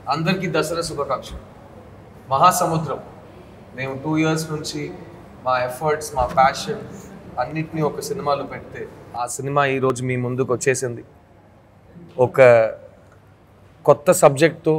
అందరికీ దసరా శుభాకాంక్షలు మహాసముద్రం మేము టూ ఇయర్స్ నుంచి మా ఎఫర్ట్స్ మా ప్యాషన్ అన్నిటినీ ఒక సినిమాలో పెడితే ఆ సినిమా ఈరోజు మీ ముందుకు వచ్చేసింది ఒక కొత్త సబ్జెక్ట్తో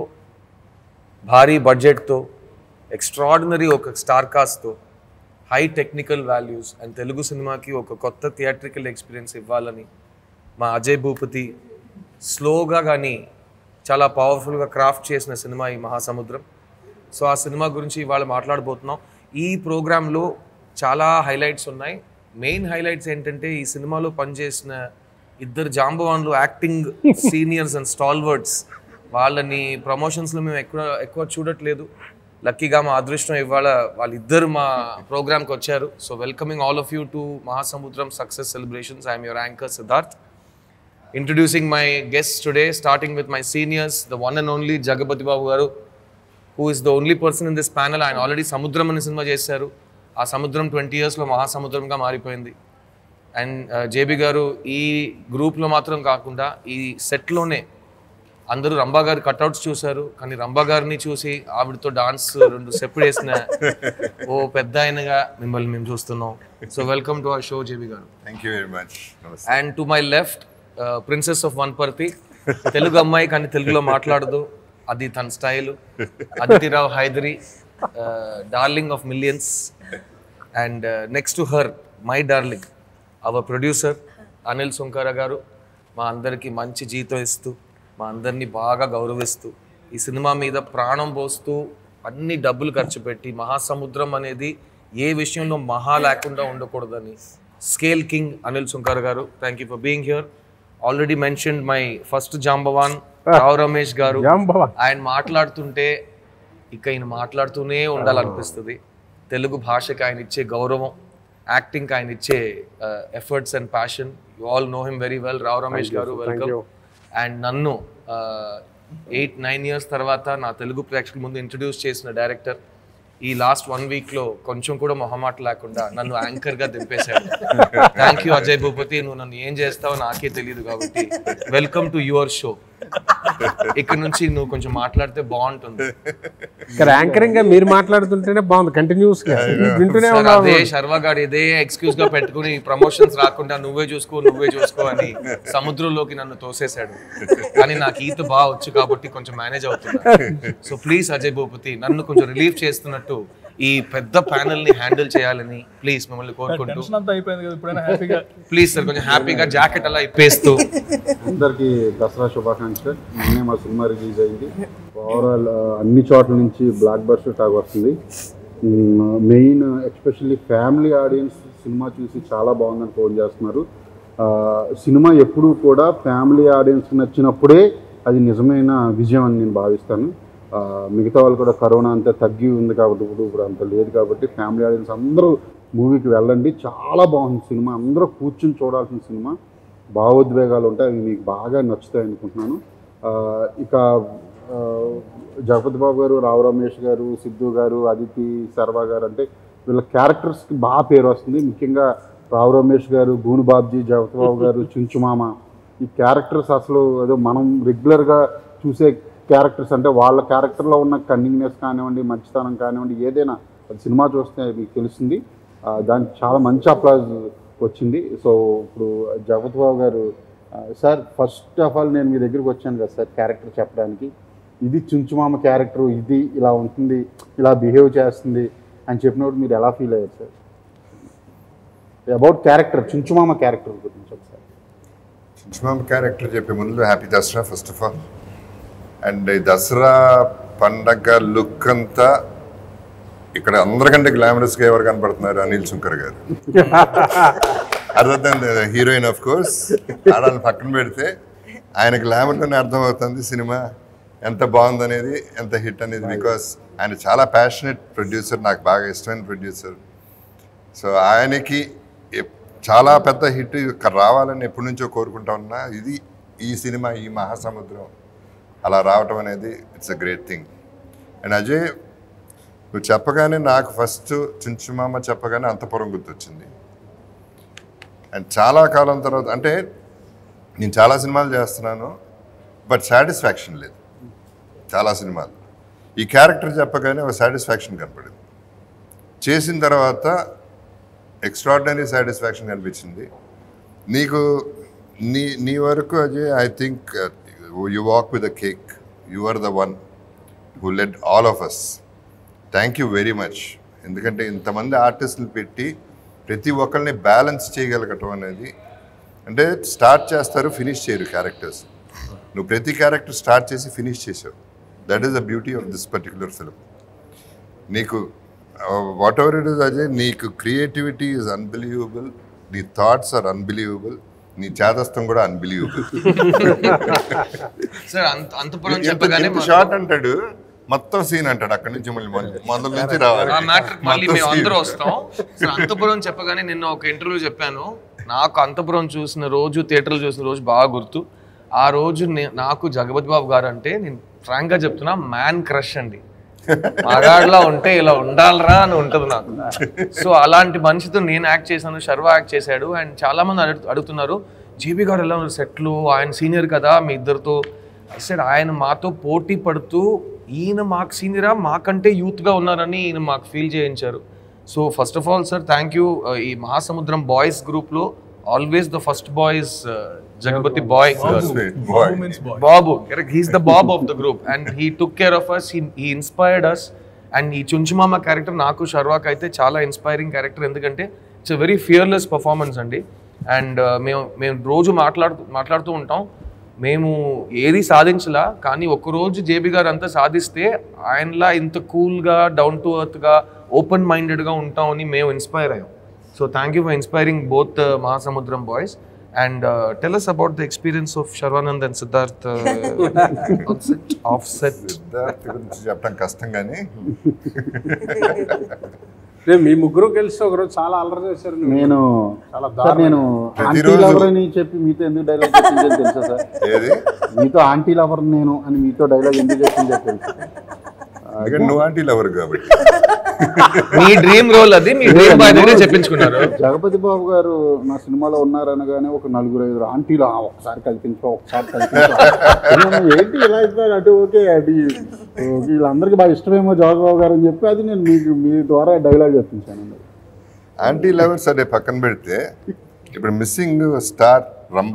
భారీ బడ్జెట్తో ఎక్స్ట్రాడినరీ ఒక స్టార్ కాస్ట్తో high technical values and Telugu సినిమాకి ఒక కొత్త థియేట్రికల్ ఎక్స్పీరియన్స్ ఇవ్వాలని మా అజయ్ భూపతి స్లోగా కానీ చాలా పవర్ఫుల్గా క్రాఫ్ట్ చేసిన సినిమా ఈ మహాసముద్రం సో ఆ సినిమా గురించి ఇవాళ మాట్లాడబోతున్నాం ఈ ప్రోగ్రాంలో చాలా హైలైట్స్ ఉన్నాయి మెయిన్ హైలైట్స్ ఏంటంటే ఈ సినిమాలో పనిచేసిన ఇద్దరు జాంబవాన్లు యాక్టింగ్ సీనియర్స్ అండ్ స్టాల్వర్డ్స్ వాళ్ళని ప్రమోషన్స్లో మేము ఎక్కువ ఎక్కువ చూడట్లేదు లక్కీగా మా అదృష్టం ఇవాళ వాళ్ళిద్దరు మా ప్రోగ్రామ్కి వచ్చారు so welcoming all of you to Mahasamudram success celebrations I'm your anchor Siddharth introducing my guests today, starting with my seniors, the one and only Jagapati Babu Garu, who is the only person in this panel. ఆయన already Samudram అనే cinema చేశారు ఆ సముద్రం twenty ఇయర్స్లో మహాసముద్రంగా మారిపోయింది and JB గారు ఈ గ్రూప్లో మాత్రం కాకుండా ఈ సెట్లోనే అందరూ రంభా గారి కట్అవుట్స్ చూశారు కానీ రంభా గారిని చూసి ఆవిడతో డాన్స్ రెండు సెప్పుడు వేసిన ఓ పెద్ద ఆయనగా మిమ్మల్ని మేము చూస్తున్నాం so welcome to our show JB garu thank you very much నమస్తే and to my left princess of Wanaparthy Telugu అమ్మాయి కానీ తెలుగులో మాట్లాడదు అది తన style Aditi Rao Hydari darling of millions and next to her my darling our producer Anil Sunkara garu మా అందరికీ మంచి జీతం ఇస్తూ మా అందరినీ బాగా గౌరవిస్తూ ఈ సినిమా మీద ప్రాణం పోస్తూ అన్ని డబ్బులు ఖర్చు పెట్టి మహాసముద్రం అనేది ఏ విషయంలో మహా లేకుండా ఉండకూడదని scale king Anil Sunkar garu thank you for being here already mention my first జాంబవాన్ రావు రమేష్ గారు ఆయన మాట్లాడుతుంటే ఇక ఆయన మాట్లాడుతూనే ఉండాలనిపిస్తుంది తెలుగు భాషకి ఆయన ఇచ్చే గౌరవం యాక్టింగ్ ఆయన ఇచ్చే efforts and passion you all know him very well Rao Ramesh garu welcome and నన్ను ఎయిట్ నైన్ ఇయర్స్ తర్వాత నా తెలుగు ప్రేక్షకుల ముందు ఇంట్రడ్యూస్ చేసిన డైరెక్టర్ ఈ లాస్ట్ వన్ వీక్ లో కొంచెం కూడా మొహమాట లేకుండా నన్ను యాంకర్ గా దింపేశాడు థ్యాంక్ యూ అజయ్ భూపతి నువ్వు నన్ను ఏం చేస్తావో నాకే తెలియదు కాబట్టి వెల్కమ్ టు యువర్ షో ఇక్కడ నుంచి నువ్వు కొంచెం మాట్లాడితే బాగుంటుంది ఇక్కడ యాంకరింగ్ గా మీరు మాట్లాడుతుంటేనే బాగుంది కంటిన్యూస్ గా వింటూనే సార్, ఉన్నాం అదే శర్వగాడు ఇదే ఎక్స్క్యూజ్ గా పెట్టుకుని ప్రమోషన్స్ రాకుండా నువ్వే చూసుకో నువ్వే చూసుకో అని సముద్రంలోకి నన్ను తోసేశాడు కానీ నాకు ఈత బాగా వచ్చు కాబట్టి కొంచెం మేనేజ్ అవుతున్నా సో ప్లీజ్ అజయ్ భూపతి నన్ను కొంచెం రిలీఫ్ చేస్తున్నట్టు ఈ పెద్ద ప్యానెల్ ని హ్యాండిల్ చేయాలని ప్లీజ్ మిమ్మల్ని కోరుకుంటూ టెన్షన్ అంతా అయిపోయింది కదా ఇప్పుడైనా హ్యాపీగా ప్లీజ్ సార్ కొంచెం హ్యాపీగా జాకెట్ అలా ఇప్పేస్తూ అందరికీ దసరా శుభాకాంక్షలు నిన్నే మా సినిమా రిలీజ్ అయింది ఓవరాల్ అన్ని చోట్ల నుంచి బ్లాక్ బస్టర్ టాక్ వస్తుంది మెయిన్ ఎస్పెషల్లీ ఫ్యామిలీ ఆడియన్స్ సినిమా చూసి చాలా బాగుందని ఫోన్ చేస్తున్నారు ఆ, సినిమా ఎప్పుడూ కూడా ఫ్యామిలీ ఆడియన్స్కి నచ్చినప్పుడే అది నిజమైన విజయం అని నేను భావిస్తాను ఆ, మిగతా వాళ్ళు కూడా కరోనా అంతా తగ్గి ఉంది కాబట్టి ఇప్పుడు ఇప్పుడు అంత లేదు కాబట్టి ఫ్యామిలీ ఆడియన్స్ అందరూ మూవీకి వెళ్ళండి చాలా బాగుంది సినిమా అందరూ కూర్చుని చూడాల్సిన సినిమా భావోద్వేగాలు ఉంటాయి అవి మీకు బాగా నచ్చుతాయి అనుకుంటున్నాను ఆ, ఇక ఆ, జగపతి బాబు గారు రావు రమేష్ గారు సిద్ధు గారు అదితి శర్వ గారు అంటే వీళ్ళ క్యారెక్టర్స్కి బాగా పేరు వస్తుంది ముఖ్యంగా రావు రమేష్ గారు గూను బాబ్జీ జగపతి బాబు గారు చుంచుమామ ఈ క్యారెక్టర్స్ అసలు ఏదో మనం రెగ్యులర్గా చూసే క్యారెక్టర్స్ అంటే వాళ్ళ క్యారెక్టర్లో ఉన్న కన్నింగ్నెస్ కానివ్వండి మంచితనం కానివ్వండి ఏదైనా అది సినిమా చూస్తే మీకు తెలుస్తుంది ఆ, దానికి చాలా మంచి అప్లాజ్ వచ్చింది సో ఇప్పుడు జగపతి బాబు గారు ఆ, సార్ ఫస్ట్ ఆఫ్ ఆల్ నేను మీ దగ్గరికి వచ్చాను కదా సార్ క్యారెక్టర్ చెప్పడానికి ఇది చుంచుమామ క్యారెక్టర్ ఇది ఇలా ఉంటుంది ఇలా బిహేవ్ చేస్తుంది అని చెప్పినప్పుడు మీరు ఎలా ఫీల్ అయ్యారు sir about character Chunchumama character గురించి ఒకసారి చించుమామ క్యారెక్టర్ చెప్పే ముందు happy Dasara first of all and ఈ దసరా పండగ లుక్ అంతా ఇక్కడ అందరికంటే గ్లామరస్గా ఎవరు కనపడుతున్నారు అనిల్ శంకర్ గారు అర్థం హీరోయిన్ ఆఫ్ కోర్స్ ఆడాలని పక్కన పెడితే ఆయన గ్లామర్లోనే అర్థమవుతుంది సినిమా ఎంత బాగుందనేది ఎంత హిట్ అనేది బికాస్ ఆయన చాలా ప్యాషనెట్ ప్రొడ్యూసర్ నాకు బాగా ఇష్టమైన ప్రొడ్యూసర్ సో ఆయనకి ఎప్- చాలా పెద్ద హిట్ ఇక్కడ రావాలని ఎప్పటి నుంచో కోరుకుంటా ఉన్నా ఇది ఈ సినిమా ఈ మహాసముద్రం అలా రావటం అనేది it's a great thing and Ajay నువ్వు చెప్పగానే నాకు ఫస్ట్ చుంచుమామ చెప్పగానే అంతపురం గుర్తొచ్చింది అండ్ చాలా కాలం తర్వాత అంటే నేను చాలా సినిమాలు చేస్తున్నాను బట్ సాటిస్ఫాక్షన్ లేదు చాలా సినిమాలు ఈ క్యారెక్టర్ చెప్పగానే ఒక సాటిస్ఫాక్షన్ కనపడింది చేసిన తర్వాత ఎక్స్ట్రాడినరీ సాటిస్ఫాక్షన్ కనిపించింది నీకు నీ నీ వరకు Ajay I think you walk with the cake you are the one who led all of us thank you very much ఎందుకంటే ఇంతమంది ఆర్టిస్టులు పెట్టి ప్రతి ఒక్కరిని బ్యాలెన్స్ చేయగలగటం అనేది అంటే స్టార్ట్ చేస్తారు ఫినిష్ చేయరు క్యారెక్టర్స్ నువ్వు ప్రతి క్యారెక్టర్ స్టార్ట్ చేసి ఫినిష్ చేసావు that is the beauty of this particular film నీకు whatever it is Ajay నీకు క్రియేటివిటీ ఈజ్ అన్బిలీవబుల్ నీ థాట్స్ ఆర్ అన్బిలీవబుల్ నీ చేదస్తం కూడా అన్బిలీవబుల్ సార్ అంత అంతపురం చెప్పగానే ఎంత షార్ట్ అంటాడు మొత్తం సీన్ అంటాడు అక్కడి నుంచి మళ్ళీ మొద- మొదలు నుంచి రావాలి ఆ మ్యాటర్ మళ్ళీ మొత్తం మేము scene. అందరూ వస్తాం సార్ అంతపురం చెప్పగానే నిన్న ఒక ఇంటర్వ్యూ చెప్పాను నాకు అంతపురం చూసిన రోజు థియేటర్లో చూసిన రోజు బాగా గుర్తు ఆ రోజు నే- నాకు జగపతి బాబు గారు అంటే నేను ఫ్రాంక్ గా చెప్తున్నా మ్యాన్ క్రష్ అండి మగాడిలా ఉంటే ఇలా ఉండాలరా అని ఉంటుంది నాకు సో అలాంటి మనిషితో నేను యాక్ట్ చేశాను శర్వ యాక్ట్ చేశాడు అండ్ చాలా మంది అడుగు అడుగుతున్నారు జీబీ గారు ఎలా ఉన్నారు సెట్లు ఆయన సీనియర్ కదా మీ ఇద్దరితో సార్ ఆయన మాతో పోటీ పడుతూ ఈయన మాకు సీనియరా మాకంటే యూత్గా ఉన్నారని ఈయన మాకు ఫీల్ చేయించారు so first of all sir thank you ఈ మహాసముద్రం బాయ్స్ గ్రూప్లో always the first boys Jagapathi boy Sweet boy. Babu correct he's the boss of the group and he took care of us he inspired us and ఈ Chunchumama character నాకు షర్వాక్ అయితే చాలా inspiring character ఎందుకంటే it's very fearless performance అండి and మేము మేము రోజు మాట్లాడుతూ మాట్లాడుతూ ఉంటాం మేము ఏది సాధించలా కానీ ఒక్కరోజు జేబీ గారు అంతా సాధిస్తే ఆయనలా ఇంత కూల్గా డౌన్ టు ఎర్త్గా ఓపెన్ మైండెడ్గా ఉంటామని మేము ఇన్స్పైర్ అయ్యాం so thank you for inspiring both Mahasamudram boys and tell us about the experience of Sharwanand and Siddharth off set Siddharth గురించి చెప్పడం కష్టం కానీ రేపు మీ ముగ్గురు కలిసి ఒకరోజు చాలా అల్లరి చేశారు నువ్వు. నేను చాలా సార్ నేను ఆంటీ ప్రతిరోజు- లవర్ అని చెప్పి మీతో ఎందుకు డైలాగ్ చెప్పింది తెలుసా సార్ ఏది మీతో ఆంటీ లవర్ నేను అని మీతో డైలాగ్ ఎందుకు చెప్పింది తెలుసా ఎందుకంటే నువ్వు ఆంటీ లవర్ కాబట్టి మీ డ్రీమ్ రోల్ అది మీ డ్రీమ్ బాయ్ దగ్గర చెప్పించుకున్నారు జగపతి బాబు గారు నా సినిమాలో ఉన్నారనగానే ఒక నలుగురు ఐదుగురు ఆంటీలు "ఆ, ఒకసారి కల్పించు ఒకసారి కల్పించు నేను, ఏంటి ఇలా అయిపోయారు అటు ఓకే అది ఓకే, వీళ్ళందరికీ బాగా ఇష్టమేమో జగబాబు గారు అని చెప్పి అది నేను మీకు మీ ద్వారా డైలాగ్ చెప్పించాను ఆంటీ లవర్స్ అనే పక్కన పెడితే ఇప్పుడు మిస్సింగ్ స్టార్ రంభ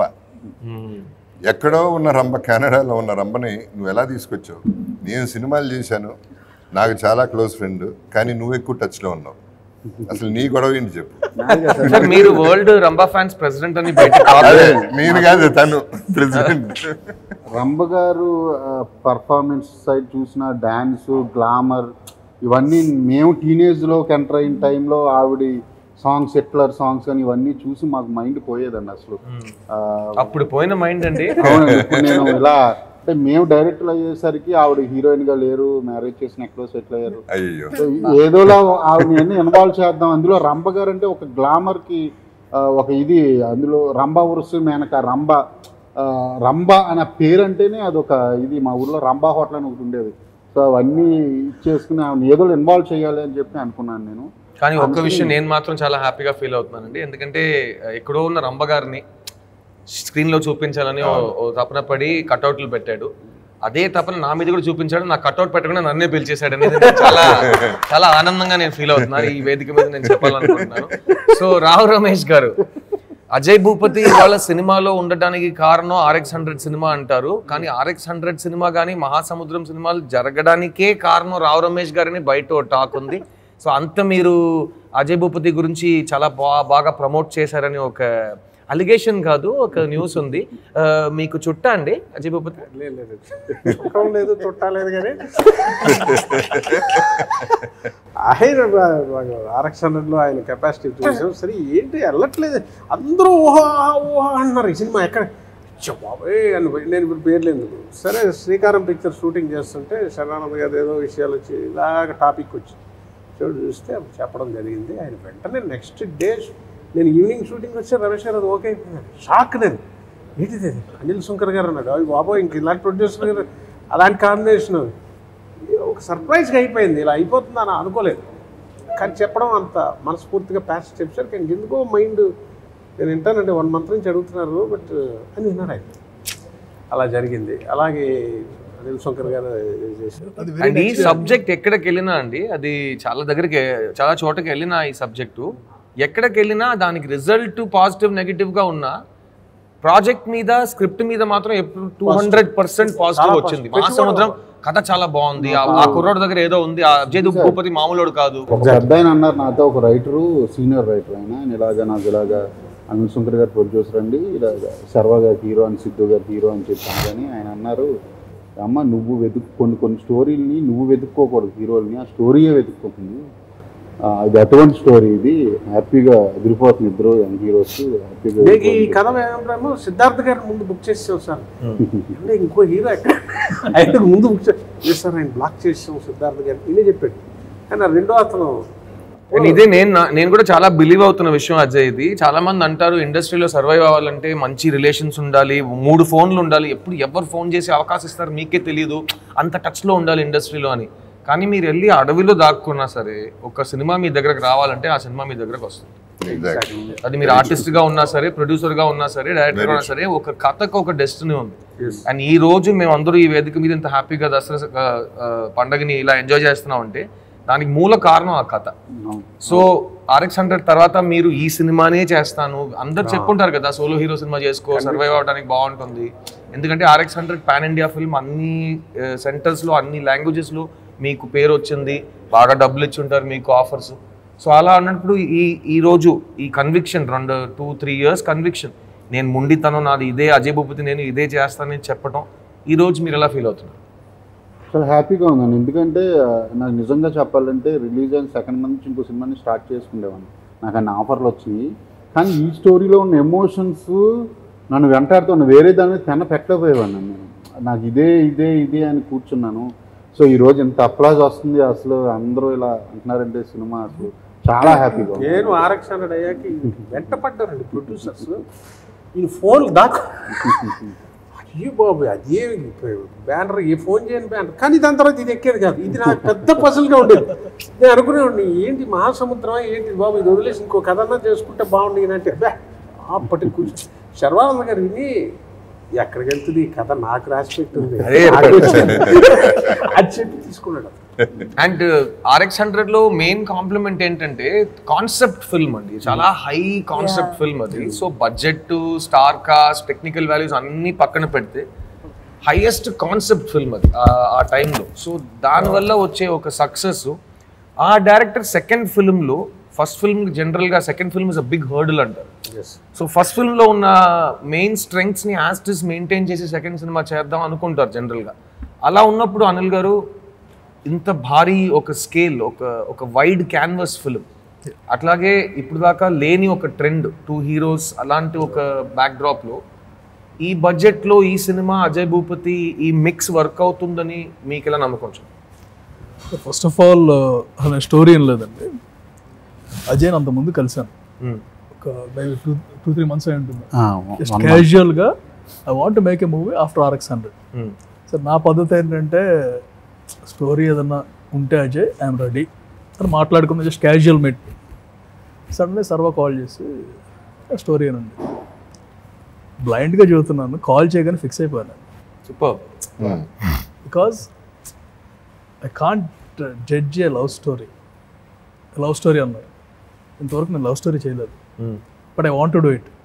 ఎక్కడో ఉన్న రంభ కెనడాలో ఉన్న రంభని నువ్వు ఎలా తీసుకొచ్చావు నేను సినిమాలు చేశాను నాకు చాలా క్లోజ్ ఫ్రెండ్ కానీ నువ్వు ఎక్కువ టచ్లో ఉన్నావు అసలు నీ గొడవ ఏంటి చెప్పు సార్ మీరు వరల్డ్ రంబా ఫ్యాన్స్ ప్రెసిడెంట్ అని బయట అదే నేను కాదు తను president Rambha garu performance side చూసిన డ్యాన్స్ గ్లామర్ ఇవన్నీ మేము టీనేజ్లోకి ఎంటర్ అయిన టైంలో ఆవిడ సాంగ్స్ సెట్లర్ సాంగ్స్ అని ఇవన్నీ చూసి మాకు మైండ్ పోయేదండి అసలు ఆ, అప్పుడు పోయిన మైండ్ అండి అవునండి ఇప్పుడు నేను ఇలా అంటే మేము డైరెక్టర్ అయ్యేసరికి ఆవిడ హీరోయిన్ గా లేరు మ్యారేజ్ చేసిన ఎక్కడో సెటిల్ అయ్యారు అయ్యో సో ఏదోలా ఆవిడని ఇన్వాల్వ్ చేద్దాం అందులో రంభ గారు అంటే ఒక గ్లామర్ కి ఆ, ఒక ఇది అందులో రంభ ఉరుసు మేనక రంభ ఆ, రంభ అనే పేరు అంటేనే అదొక ఇది మా ఊర్లో రంభా హోటల్ అని ఒకటి ఉండేది సో అవన్నీ ఇచ్చేసుకుని ఆవిడ ఏదో ఇన్వాల్వ్ చేయాలి అని చెప్పి అనుకున్నాను నేను కానీ ఒక్క విషయం నేను మాత్రం చాలా హ్యాపీగా ఫీల్ అవుతున్నానండి ఎందుకంటే ఆ, ఎక్కడో ఉన్న రంభ గారిని స్క్రీన్ లో చూపించాలని ఓ- ఓ తపన పడి కట్అవుట్లు పెట్టాడు అదే తపన నా మీద కూడా చూపించాడు నా కట్అవుట్ పెట్టకుండా నన్నే పిలిచేశాడు అనేది నేను చాలా చాలా ఆనందంగా నేను ఫీల్ అవుతున్నాను ఈ వేదిక మీద నేను చెప్పాలనుకుంటున్నాను సో రావు రమేష్ గారు అజయ్ భూపతి వాళ్ళ సినిమాలో ఉండటానికి కారణం ఆర్ఎక్స్ హండ్రెడ్ సినిమా అంటారు కానీ ఆర్ఎక్స్ హండ్రెడ్ సినిమా కానీ మహాసముద్రం సినిమాలు జరగడానికే కారణం రావు రమేష్ గారిని బయట ఓ టాక్ ఉంది సో అంత మీరు అజయ్ భూపతి గురించి చాలా బా బాగా ప్రమోట్ చేశారని ఒక అలిగేషన్ కాదు ఒక న్యూస్ ఉంది ఆ, మీకు చుట్టా అండి అజయ్ భూపతి లేదు లేదు చుట్టం లేదు చుట్టాలేదు కానీ ఆయన ఆరక్షణలో ఆయన కెపాసిటీ చూసాం సరే ఏంటి వెళ్ళట్లేదు అందరూ ఊహా ఊహా అంటున్నారు ఈ సినిమా ఎక్కడ చ్చ బాబోయ్ అని పోయి- నేను ఇప్పుడు పేర్లు ఎందుకు సరే శ్రీకారం పిక్చర్ షూటింగ్ చేస్తుంటే శరణానంద్ గారు ఏదో విషయాలు వచ్చి ఇలాగ టాపిక్ వచ్చి చూడు చూస్తే అప్పుడు చెప్పడం జరిగింది ఆయన వెంటనే నెక్స్ట్ డే నేను ఈవినింగ్ షూటింగ్ వచ్చి రమేష్ గారు అది ఓకే అయిపోయింది షాక్ నేను ఏంటిది ఇది? అనిల్ శంకర్ గారు అన్నాడు అవి బాబోయ్ ఇంక ఇలాంటి ప్రొడ్యూసర్ గారు అలాంటి కాంబినేషన్ ఒక సర్ప్రైజ్గా అయిపోయింది ఇలా అయిపోతుంది అని అనుకోలేదు కానీ చెప్పడం అంత మనస్ఫూర్తిగా ప్యాస్ చెప్పారు కానీ ఎందుకో మైండ్ నేను వింటానండి వన్ మంత్ నుంచి అడుగుతున్నారు బట్ అని విన్నాడు ఆయన అలా జరిగింది అలాగే అనిల్ శంకర్ గారు చేశారు అది అండ్ ఈ వెరీ సబ్జెక్ట్ ఎక్కడికి వెళ్ళినా అండి అది చాలా దగ్గరికి చాలా చోటకి వెళ్ళినా ఈ సబ్జెక్టు ఎక్కడికి వెళ్ళినా దానికి రిజల్ట్ పాజిటివ్ నెగిటివ్ గా ఉన్నా ప్రాజెక్ట్ మీద స్క్రిప్ట్ మీద మాత్రం ఎప్పుడు టూ హండ్రెడ్ పర్సెంట్ పాజిటివ్ వచ్చింది మహాసముద్రం కథ చాలా బాగుంది ఆ- ఆ కుర్రోడు దగ్గర ఏదో ఉంది ఆ అజయ్ భూపతి మామూలుడు కాదు ఒక పెద్ద ఆయన అన్నారు నాతో ఒక రైటరు సీనియర్ రైటర్ ఆయన ఆయన ఇలాగా నాకు ఇలాగా అనిల్ శంకర్ గారు ప్రొడ్యూసర్ అండి ఇలాగ శర్వ గారు హీరో అని సిద్ధు గారు హీరో అని చెప్పాను కానీ ఆయన అన్నారు అమ్మ నువ్వు వెతుకు కొన్ని కొన్ని స్టోరీలని నువ్వు వెతుక్కోకూడదు హీరోలని ఆ స్టోరీయే వెతుక్కుంటుంది ఆ, ఇది అటువంటి స్టోరీ ఇది హ్యాపీగా ఎదిరిపోతుంది ఇద్దరు యంగ్ హీరోస్ హ్యాపీగా మీకు ఈ కథ ఏమో సిద్ధార్థ్ గారు ముందు బుక్ చేసాం సార్ అంటే ఇంకో హీరో ఎక్కడ ఆయనకు ముందు బుక్ చేసి సార్ ఆయన బ్లాక్ చేసాం సిద్ధార్థ్ గారు ఇదే చెప్పాడు కానీ ఆ రెండో అతను అండ్ ఇదే నేను నా- నేను కూడా చాలా బిలీవ్ అవుతున్న విషయం అజయ్ ఇది చాలా మంది అంటారు ఇండస్ట్రీలో సర్వైవ్ అవ్వాలంటే మంచి రిలేషన్స్ ఉండాలి మూడు ఫోన్లు ఉండాలి ఎప్పుడు ఎవరు ఫోన్ చేసి అవకాశం ఇస్తారు మీకే తెలియదు అంత టచ్ లో ఉండాలి ఇండస్ట్రీలో అని కానీ మీరు వెళ్ళి అడవిలో దాక్కున్నా సరే ఒక సినిమా మీ దగ్గరకు రావాలంటే ఆ సినిమా మీ దగ్గరకు వస్తుంది ఎగ్జాక్ట్లీ అది మీరు ఆర్టిస్ట్ గా ఉన్నా సరే ప్రొడ్యూసర్ గా ఉన్నా సరే డైరెక్టర్ గా ఉన్నా సరే ఒక కథకు ఒక డెస్టినీ ఉంది అండ్ ఈ రోజు మేము అందరూ ఈ వేదిక మీద ఇంత హ్యాపీగా దసరా ఆ, ఆ, పండగని ఇలా ఎంజాయ్ చేస్తున్నాం అంటే దానికి మూల కారణం ఆ కథ సో ఆర్ఎక్స్ హండ్రెడ్ తర్వాత మీరు ఈ సినిమానే చేస్తాను అందరు చెప్పుంటారు కదా సోలో హీరో సినిమా చేసుకో సర్వైవ్ అవడానికి బాగుంటుంది ఎందుకంటే RX hundred pan India film అన్ని సెంటర్స్ లో అన్ని లాంగ్వేజెస్ లో మీకు పేరు వచ్చింది బాగా డబ్బులు ఇచ్చి ఉంటారు మీకు ఆఫర్స్ సో అలా అన్నప్పుడు ఈ ఈ రోజు ఈ కన్విక్షన్ రెండు టూ త్రీ ఇయర్స్ కన్విక్షన్ నేను ముండితనం నాది ఇదే అజయ్ భూపతి నేను ఇదే చేస్తానని చెప్పడం ఈ రోజు మీరు ఎలా ఫీల్ అవుతున్నారు చాలా హ్యాపీగా ఉందండి ఎందుకంటే ఆ, నాకు నిజంగా చెప్పాలంటే రిలీజ్ అయిన సెకండ్ మంత్ నుంచి ఇంకో సినిమాని స్టార్ట్ చేసుకునేవాడిని నాకు అన్ని ఆఫర్లు వచ్చినాయి కానీ ఈ స్టోరీలో ఉన్న ఎమోషన్స్ నన్ను వెంటాడుతున్న వేరే దాని మీద పెన్న పెట్టలేకపోయేవాడిని నేను నాకు ఇదే ఇదే ఇదే అని కూర్చున్నాను సో ఈ రోజు ఇంత అప్లాజ్ వస్తుంది అసలు అందరూ ఇలా అంటున్నారంటే సినిమా అసలు చాలా హ్యాపీగా ఉంది నేను ఆర్ఎక్స్ హండ్రెడ్ అయ్యాక వెంట పడ్డారండి ప్రొడ్యూసర్స్ ఈ ఫోన్ దాకా అయ్యో బాబు అదే బ్యానర్ ఏ ఫోన్ చేయని బ్యానర్ కానీ దాని తర్వాత ఇది ఎక్కేది కాదు ఇది నాకు పెద్ద పసలుగా ఉండేది నేను అనుకునేవాడిని ఏంటి మహాసముద్రం ఏంటి బాబు ఇది వదిలేసి ఇంకో కథ అన్నా చేసుకుంటే బాగుండేది అంటే "బా, అప్పటి కూర్చో శర్వానంద గారు విని ఎక్కడికి వెళ్తుంది ఈ కథ నాకు రాసి పెట్టింది అదే నాకు వచ్చింది." అది చెప్పి తీసుకున్నాడు అండ్ ఆర్ఎక్స్ హండ్రెడ్ లో మెయిన్ కాంప్లిమెంట్ ఏంటంటే కాన్సెప్ట్ ఫిల్మ్ అండి చాలా హై కాన్సెప్ట్ ఫిల్మ్ అది so budget star cast technical values అన్ని పక్కన పెడితే హైయెస్ట్ కాన్సెప్ట్ ఫిల్మ్ అది ఆ- ఆ టైంలో సో దానివల్ల వచ్చే ఒక సక్సెస్ ఆ డైరెక్టర్ సెకండ్ ఫిల్మ్లో ఫస్ట్ ఫిల్మ్ జనరల్గా second film is a big hurdle అంటారు సో ఫస్ట్ ఫిల్మ్లో ఉన్న మెయిన్ స్ట్రెంగ్స్ని యాస్టిస్ మెయింటైన్ చేసి సెకండ్ సినిమా చేద్దాం అనుకుంటారు జనరల్గా అలా ఉన్నప్పుడు అనిల్ గారు ఇంత భారీ ఒక స్కేల్ ఒక ఒక వైడ్ క్యాన్వస్ ఫిల్మ్ అట్లాగే ఇప్పుడు దాకా లేని ఒక ట్రెండ్ టూ హీరోస్ అలాంటి ఒక బ్యాక్డ్రాప్లో ఈ బడ్జెట్లో ఈ సినిమా అజయ్ భూపతి ఈ మిక్స్ వర్క్ అవుతుందని మీకు ఎలా నమ్మకం వచ్చింది? ఫస్ట్ ఆఫ్ ఆల్ అనే స్టోరీ ఏం లేదండి అజయ్ అంత ముందు కలిశాను Hmm. ఒక maybe two two three months అయి ఉంటుంది ఆ, జస్ట్ one month. క్యాజువల్గా I want make a movie after RX hundred Hmm. Sir నా పద్ధతి ఏంటంటే స్టోరీ ఏదన్నా ఉంటే అజయ్ ఐఎమ్ రెడీ అని మాట్లాడుకున్న just casual meet suddenly Sarva call చేసి స్టోరీ అని ఉంది బ్లైండ్గా చెబుతున్నాను కాల్ చేయగానే ఫిక్స్ అయిపోయాను super because I can't judge a love story love story అన్నారు ఇంతవరకు నేను లవ్ స్టోరీ చేయలేదు but I want do it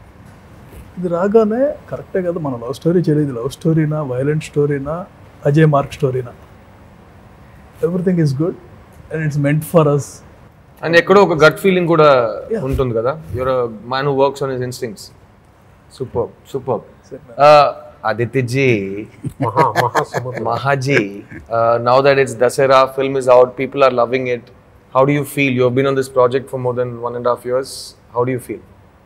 ఇది రాగానే కరెక్టే కదా మన లవ్ స్టోరీ చేయలేదు లవ్ స్టోరీనా వైలెంట్ స్టోరీనా అజయ్ మార్క్ స్టోరీనా everything is good and it's meant for us and ఎక్కడో ఒక గట్ ఫీలింగ్ కూడా ఉంటుంది కదా your man who works on his instincts super super Aditya ji Maha Mahasamudram Mahaji, uh, now that it's Dasera, film is out, people are loving it. How do you feel? You have been on this project for more than one and a half years. How do you feel?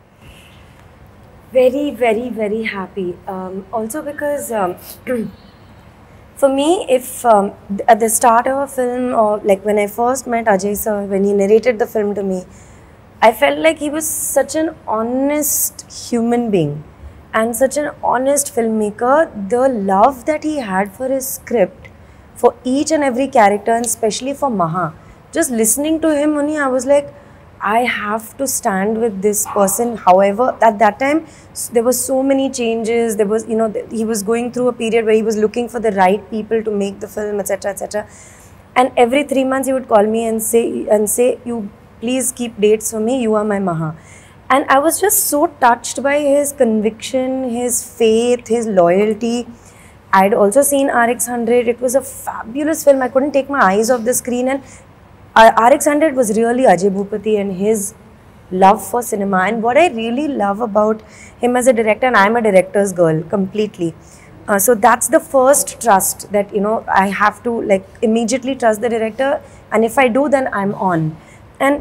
Very, very, very happy. Um, also because um, for me, if um, th- at the start of a film or like when I first met Ajay sir, when he narrated the film to me, I felt like he was such an honest human being and such an honest filmmaker. The love that he had for his script, for each and every character, and especially for Maha. Just listening to him, only I was like, I have to stand with this person. However, at that time, s- there were so many changes. There was, you know, th- he was going through a period where he was looking for the right people to make the film, etc., etc. And every three months, he would call me and say, and say, you please keep dates for me. You are my Maha. And I was just so touched by his conviction, his faith, his loyalty. I'd also seen RX100. It was a fabulous film. I couldn't take my eyes off the screen. And uh, RX100 was really Ajay Bhupati and his love for cinema. And what I really love about him as a director, and I'm a director's girl completely. Uh, so that's the first trust that you know I have to like immediately trust the director, and if I do, then I'm on. And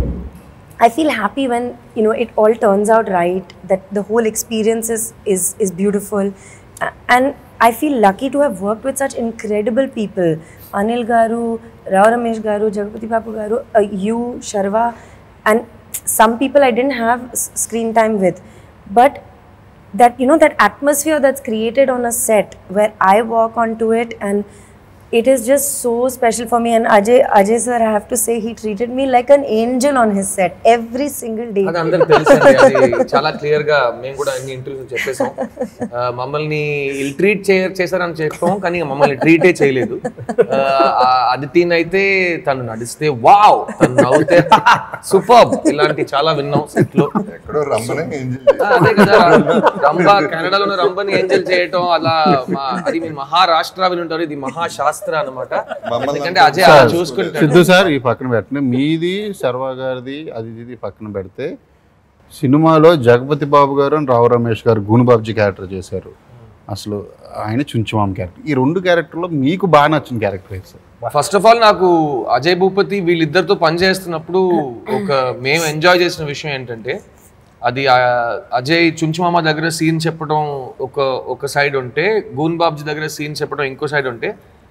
I feel happy when you know it all turns out right. That the whole experience is is is beautiful, A- and I feel lucky to have worked with such incredible people. Anil Garu, Rao Ramesh Garu, Jagapati Babu Garu, uh, you, Sharva, and some people I didn't have s- screen time with, but that you know that atmosphere that's created on a set where I walk onto it and it is just so special for me and Ajay Ajay sir I have to say he treated me like an angel on his set every single day. అది అందరికి తెలుసండి అది చాలా clear గా మేము కూడా అన్ని interviews చెప్పేసాం ఆ, మమ్మల్ని ఇల్ ట్రీట్ చేశారని చెప్పాం కానీ మమ్మల్ని ట్రీటే చేయలేదు ఆ, ఆ అదితిని అయితే తను నడిస్తే వావ్ తను నవ్వుతే సూపర్ ఇలాంటి చాలా విన్నాం సెట్ లో ఎక్కడో రమ్మనే ఎంజాయ్ ఆ, అదే కదా రంభ కెనడాలో ఉన్న రంభని ఎంజాయ్ చేయటం అలా మా అది మీ మహారాష్ట్ర విని ఉంటారు ఇది మహాశాస్త్ర అన్నమాట మమ్మల్ని ఎందుకంటే అజయ్ అలా చూసుకుంటాడు సిద్ధు సార్ ఈ పక్కన పెట్టండి మీది శర్వా గారిది అది ఇది పక్కన పెడితే సినిమాలో జగపతి బాబు గారు అండ్ రావు రమేష్ గారు గుణబాబ్జీ క్యారెక్టర్ చేశారు అసలు ఆయన చుంచుమాం క్యారెక్టర్ ఈ రెండు క్యారెక్టర్లో మీకు బాగా నచ్చిన క్యారెక్టర్ ఏది సార్ ఫస్ట్ ఆఫ్ ఆల్ నాకు అజయ్ భూపతి వీళ్ళిద్దరితో పనిచేస్తున్నప్పుడు ఒక మేము ఎంజాయ్ చేసిన విషయం ఏంటంటే అది ఆ అజయ్ చుంచుమామ దగ్గర సీన్ చెప్పడం ఒక ఒక సైడ్ ఉంటే గూన్ బాబ్జీ దగ్గర సీన్ చెప్పడం ఇంకో సైడ్ ఉంటే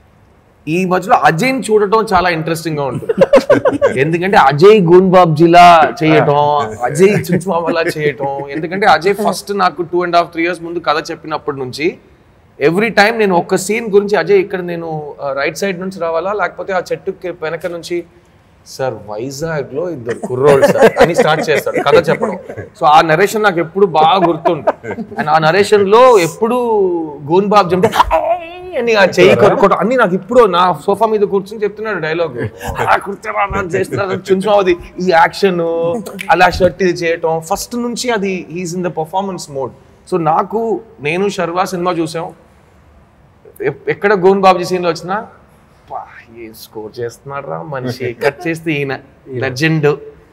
ఈ మధ్యలో అజయ్ని చూడటం చాలా ఇంట్రెస్టింగ్ గా ఉంటుంది ఎందుకంటే అజయ్ గూన్ బాబ్జీలా చేయటం అజయ్ చుంచుమామలా చేయటం ఎందుకంటే అజయ్ ఫస్ట్ నాకు two and half three years ముందు కథ చెప్పినప్పటి నుంచి ఎవ్రీ టైం నేను ఒక సీన్ గురించి అజయ్ ఇక్కడ నేను రైట్ సైడ్ నుంచి రావాలా లేకపోతే ఆ చెట్టుకి వెనక నుంచి సార్ వైజాగ్ లో ఇద్దరు కుర్రోళ్ళు సార్ అని స్టార్ట్ చేస్తాడు కథ చెప్పడం సో ఆ నరేషన్ నాకు ఎప్పుడు బాగా గుర్తుంది అండ్ ఆ నరేషన్ లో ఎప్పుడు గోన్ బాబ్ చెప్తే అని ఆ చెయ్యి కొరుకోవడం అన్ని నాకు ఇప్పుడు నా సోఫా మీద కూర్చొని చెప్తున్నాడు డైలాగ్ చేస్తున్నాడు చుంచుమావది ఈ యాక్షన్ అలా షర్ట్ ఇది చేయటం ఫస్ట్ నుంచి అది he's in the performance mode so నాకు నేను శర్వా సినిమా చూసాం ఎప్- ఎక్కడ గోన్ బాబుజీ సీన్లో వచ్చినా "పా, ఏం స్కోర్ చేస్తున్నాడు రా మనిషి కట్ చేస్తే ఈయన లెజెండ్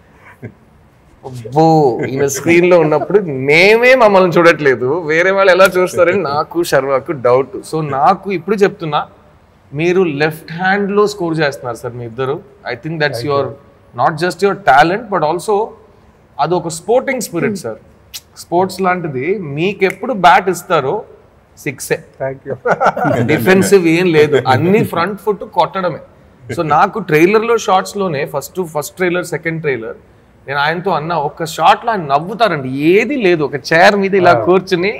అబ్బో ఈయన స్క్రీన్ లో ఉన్నప్పుడు మేమే మమ్మల్ని చూడట్లేదు వేరే వాళ్ళు ఎలా చూస్తారని నాకు శర్వాకు డౌట్ సో నాకు ఇప్పుడు చెప్తున్నా మీరు లెఫ్ట్ హ్యాండ్ లో స్కోర్ చేస్తున్నారు సార్ మీ ఇద్దరు I think that's your not just your talent but also అది ఒక స్పోర్టింగ్ స్పిరిట్ సార్ స్పోర్ట్స్ లాంటిది మీకు ఎప్పుడు బ్యాట్ ఇస్తారో సిక్సే థ్యాంక్ యూ డిఫెన్సివ్ ఏం లేదు అన్ని ఫ్రంట్ ఫుట్ కొట్టడమే సో నాకు ట్రైలర్ లో షార్ట్స్ లోనే first first trailer second trailer నేను ఆయనతో అన్న ఒక్క షాట్ లో ఆయన నవ్వుతారండి ఏది లేదు ఒక చైర్ మీద ఇలా కూర్చుని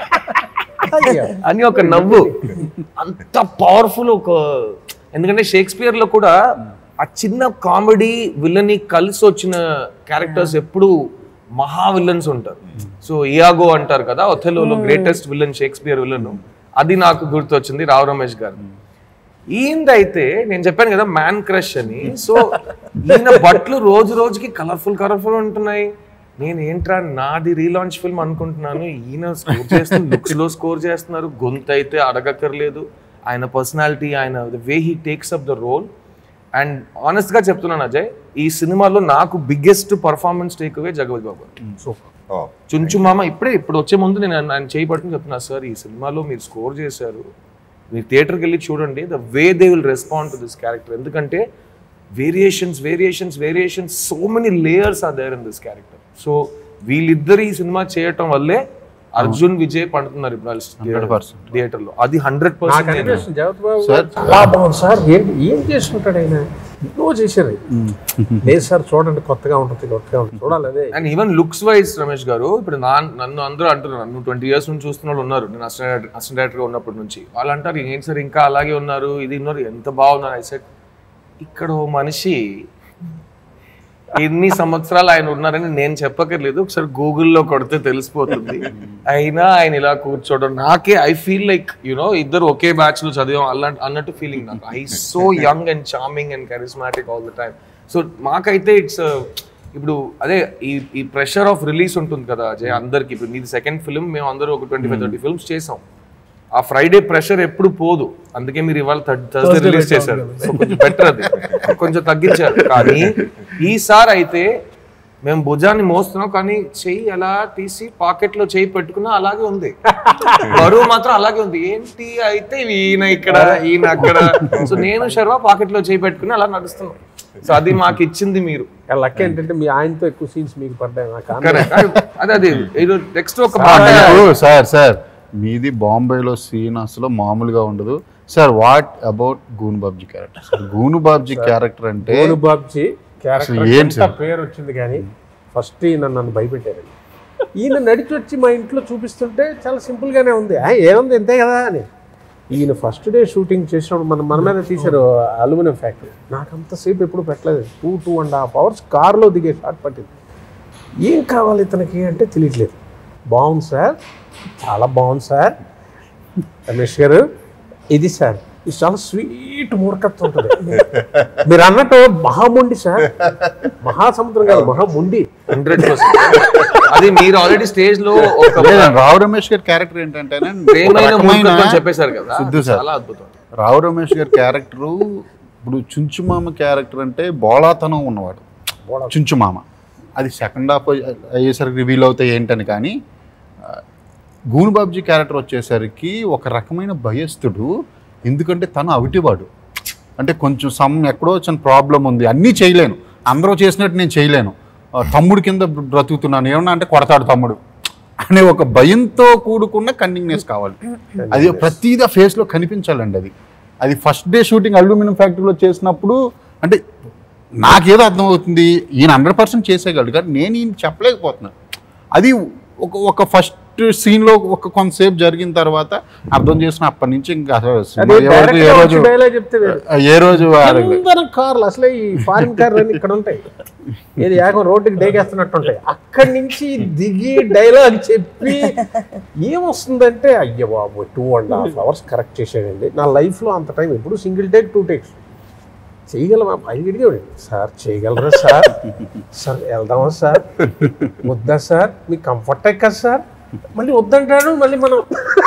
అని ఒక నవ్వు అంత పవర్ఫుల్ ఒక ఎందుకంటే షేక్స్పియర్ లో కూడా ఆ చిన్న కామెడీ విలన్ కలిసి వచ్చిన క్యారెక్టర్స్ ఎప్పుడు మహా విలన్స్ ఉంటారు సో ఇయాగో అంటారు కదా ఒథెలోలో గ్రేటెస్ట్ విలన్ షేక్స్పియర్ విలన్ అది నాకు గుర్తొచ్చింది రావు రమేష్ గారు ఈయనదైతే నేను చెప్పాను కదా మ్యాన్ క్రష్ అని సో ఈయన బట్టలు రోజు రోజుకి కలర్ఫుల్ కలర్ఫుల్ ఉంటున్నాయి నేను ఏంట్రా నాది రీలాంచ్ ఫిల్మ్ అనుకుంటున్నాను ఈయన స్కోర్ చేస్తున్న లుక్స్ లో స్కోర్ చేస్తున్నారు గొంతు అయితే అడగక్కర్లేదు ఆయన పర్సనాలిటీ ఆయన way he takes up the role and honest గా చెప్తున్నాను అజయ్ ఈ సినిమాలో నాకు biggest performance take away Jagapathi Babu garu. Chunchu మామ ఇప్పుడే ఇప్పుడు వచ్చే ముందు నేను ఆయన చేయబట్టుకుని చెప్తున్నా సార్ ఈ సినిమాలో మీరు స్కోర్ చేశారు మీరు థియేటర్కి వెళ్ళి చూడండి the way they will respond to this character ఎందుకంటే variations variations variations so many layers are there in this character so వీళ్ళిద్దరు ఈ సినిమా చేయటం వల్లే అర్జున్ విజయ్ పండుతున్నారు ఇప్పుడు థియేటర్ లో అది హండ్రెడ్ నాకు పర్సెంట్ అనిపిస్తుంది జగత్ బాబు గారు చాలా బాగుంది సార్ ఏంటి ఏం చేస్తుంటాడు ఆయన ఎన్నో చేశారు లేదు సార్ చూడండి కొత్తగా ఉంటుంది కొత్తగా ఉంటుంది చూడాలి అదే and even looks wise Ramesh garu ఇప్పుడు నా నన్ను అందరూ అంటున్నారు నన్ను ట్వంటీ ఇయర్స్ నుంచి చూస్తున్న వాళ్ళు ఉన్నారు నేను అసిస్టెంట్ అసిస్టెంట్ డైరెక్టర్గా ఉన్నప్పటి నుంచి వాళ్ళు అంటారు ఏంటి సార్ ఇంకా అలాగే ఉన్నారు ఇది ఉన్నారు ఎంత బాగున్నారు ఐ సెట్ ఇక్కడ ఓ మనిషి ఎన్ని సంవత్సరాలు ఆయన ఉన్నారని నేను చెప్పక్కర్లేదు ఒకసారి గూగుల్లో కొడితే తెలిసిపోతుంది అయినా ఆయన ఇలా కూర్చోవడం నాకే ఐ ఫీల్ లైక్ యునో ఇద్దరు ఒకే బ్యాచ్ లో చదివాం అలా అన్నట్టు ఫీలింగ్ నాకు I so young and charming and charismatic all the time so మాకైతే ఇట్స్ ఇప్పుడు అదే ఈ ఈ ప్రెషర్ ఆఫ్ రిలీజ్ ఉంటుంది కదా అజయ్ అందరికి ఇప్పుడు మీది సెకండ్ ఫిల్మ్ మేము అందరూ ఒక ట్వంటీ ఫైవ్ థర్టీ ఫిల్మ్స్ చేసాం ఆ ఫ్రైడే ప్రెషర్ ఎప్పుడు పోదు అందుకే మీరు ఇవాళ థర్స్డే రిలీజ్ చేశారు సో కొంచెం బెటర్ అది కొంచెం తగ్గించారు కానీ ఈసారి అయితే మేము భుజాన్ని మోస్తున్నాం కానీ చెయ్యి ఎలా తీసి పాకెట్ లో చెయ్యి పెట్టుకున్నా అలాగే ఉంది బరువు మాత్రం అలాగే ఉంది ఏంటి అయితే ఈయన ఇక్కడ ఈయన అక్కడ సో నేను శర్వా పాకెట్ లో చేయి పెట్టుకుని అలా నడుస్తున్నాం సో అది మాకు ఇచ్చింది మీరు లక్ ఏంటంటే మీ ఆయనతో ఎక్కువ సీన్స్ మీకు పడ్డాయి నాకు ఆనందం. కరెక్ట్ అదే అదే ఇది నెక్స్ట్ ఒక మాట మీకు సార్ సార్ మీది బాంబేలో సీన్ అసలు మామూలుగా ఉండదు sir what about Goonu Babji character sir Goonu Babji character అంటే గోను బాబ్జీ క్యారెక్టర్ అసలు ఏంటి ఎంత సార్? పేరు వచ్చింది కానీ ఫస్ట్ ఈయన నన్ను భయపెట్టారండి ఈయన నడిచి వచ్చి మా ఇంట్లో చూపిస్తుంటే చాలా సింపుల్ గానే ఉంది "ఆ, ఏముంది ఇంతే కదా అని ఈయన ఫస్ట్ డే షూటింగ్ చేసినప్పుడు మన మన మీద తీశారు అల్యూమినియం ఫ్యాక్టరీ నాకు అంతసేపు ఎప్పుడు పెట్టలేదు two two and half hours కార్లో దిగే షాట్ పట్టింది ఏం కావాలి ఇతనికి అంటే తెలియట్లేదు బాగుంది సార్ చాలా బాగుంది సార్ రమేష్ గారు ఇది సార్ ఇది చాలా స్వీట్ మూర్ఖత్వం ఉంటుంది మీరు అన్నట్టు మహాముండి సార్ మహాసముద్రం కాదు మహాముండి హండ్రెడ్ అది మీరు ఆల్రెడీ స్టేజ్ లో ఒక లేదండి, రావు రమేష్ గారి క్యారెక్టర్ ఏంటంటే ప్రేమైన మూర్ఖత్వం చెప్పేశారు కదా సిద్ధు సార్ చాలా అద్భుతం రావు రమేష్ గారి క్యారెక్టరు ఇప్పుడు చుంచుమామ క్యారెక్టర్ అంటే బోళాతనం ఉన్నవాడు చుంచుమామ అది సెకండ్ హాఫ్ అయ్యేసరికి రివీల్ అవుతాయి ఏంటని కానీ ఆ, గూను బాబ్జీ క్యారెక్టర్ వచ్చేసరికి ఒక రకమైన భయస్థుడు ఎందుకంటే తను అవిటివాడు అంటే కొంచెం సమ్ ఎక్కడో చిన్న ప్రాబ్లం ఉంది అన్నీ చేయలేను అందరూ చేసినట్టు నేను చేయలేను ఆ, తమ్ముడు కింద బ్రతుకుతున్నాను ఏమన్నా అంటే కొడతాడు తమ్ముడు అనే ఒక భయంతో కూడుకున్న కన్నింగ్నెస్ కావాలి అది ప్రతిదీ ఆ ఫేస్లో కనిపించాలండి అది అది ఫస్ట్ డే షూటింగ్ అల్యూమినియం ఫ్యాక్టరీలో చేసినప్పుడు అంటే నాకేదో అర్థమవుతుంది ఈయన హండ్రెడ్ పర్సెంట్ చేసేయగలడు కానీ నేను ఈయన చెప్పలేకపోతున్నాను అది ఒక ఒక ఫస్ట్ సీన్లో ఒక కొంతసేపు జరిగిన తర్వాత అర్థం చేసిన అప్పటి నుంచి ఇంకా అసలు సినిమా అది ఏ వరకు ఏ direct రోజు వచ్చి dialogue చెప్తే వేరు. ఏ రోజు ఆడలేదు. అందరం కార్లు అసలే ఈ ఫారిన్ కార్లు అన్ని ఇక్కడ ఉంటాయి ఏది ఏకం రోడ్డుకి డేకేస్తున్నట్టు ఉంటాయి అక్కడి నుంచి దిగి డైలాగ్ చెప్పి ఏమొస్తుందంటే అయ్య బాబు two and half hours correct చేసాడండి నా లైఫ్లో అంత టైం ఎప్పుడు సింగిల్ టేక్ టూ టేక్స్ చేయగలమా పైకి అడిగేవాడు సార్ చేయగలరా సార్ సార్ వెళ్దామా సార్ వద్దా సార్ మీకు కంఫర్ట్ కదా సార్ మళ్ళీ వద్దంటాడు మళ్ళీ మనం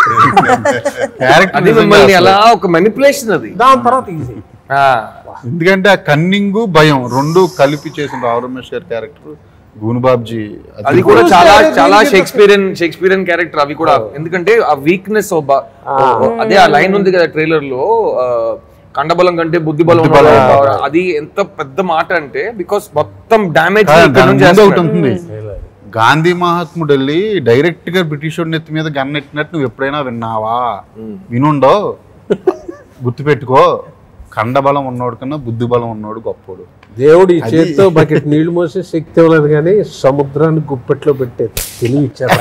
Character అది నిజంగా మిమ్మల్ని అసలు- అలా ఒక మెనిపులేషన్ అది దాని తర్వాత ఈజీ ఆ, ఎందుకంటే ఆ కన్నింగ్ భయం రెండు కలిపి చేసిన రావు రమేష్ గారి క్యారెక్టర్ గూనుబాబ్జీ అది కూడా చాలా అదే చాలా దీనికి షేక్స్పియరియన్ షేక్స్పియరియన్ క్యారెక్టర్ అవి కూడా ఎందుకంటే ఆ వీక్నెస్ అదే ఆ లైన్ ఉంది కదా ట్రైలర్ లో ఆ, కండబలం కంటే బుద్ధి బలం బుద్ధిబలం. ఉన్నవాడు. అది ఎంత పెద్ద మాట అంటే బికాస్ మొత్తం డామేజ్ దాని ముందు ఒకటి ఉంటుంది గాంధీ మహాత్ముడు వెళ్ళి డైరెక్ట్ గా బ్రిటిష్ నెత్తి మీద గన్ ఎట్టినట్టు నువ్వు ఎప్పుడైనా విన్నావా వినుండో గుర్తుపెట్టుకో కండబలం ఉన్నోడు కన్నా బుద్ధి బలం ఉన్నోడు గొప్పోడు దేవుడు ఈ చేతితో బకెట్ నీళ్లు మోసే శక్తి ఇవ్వలేదు కానీ సముద్రాన్ని గుప్పెట్లో పెట్టే తెలివి ఇచ్చారు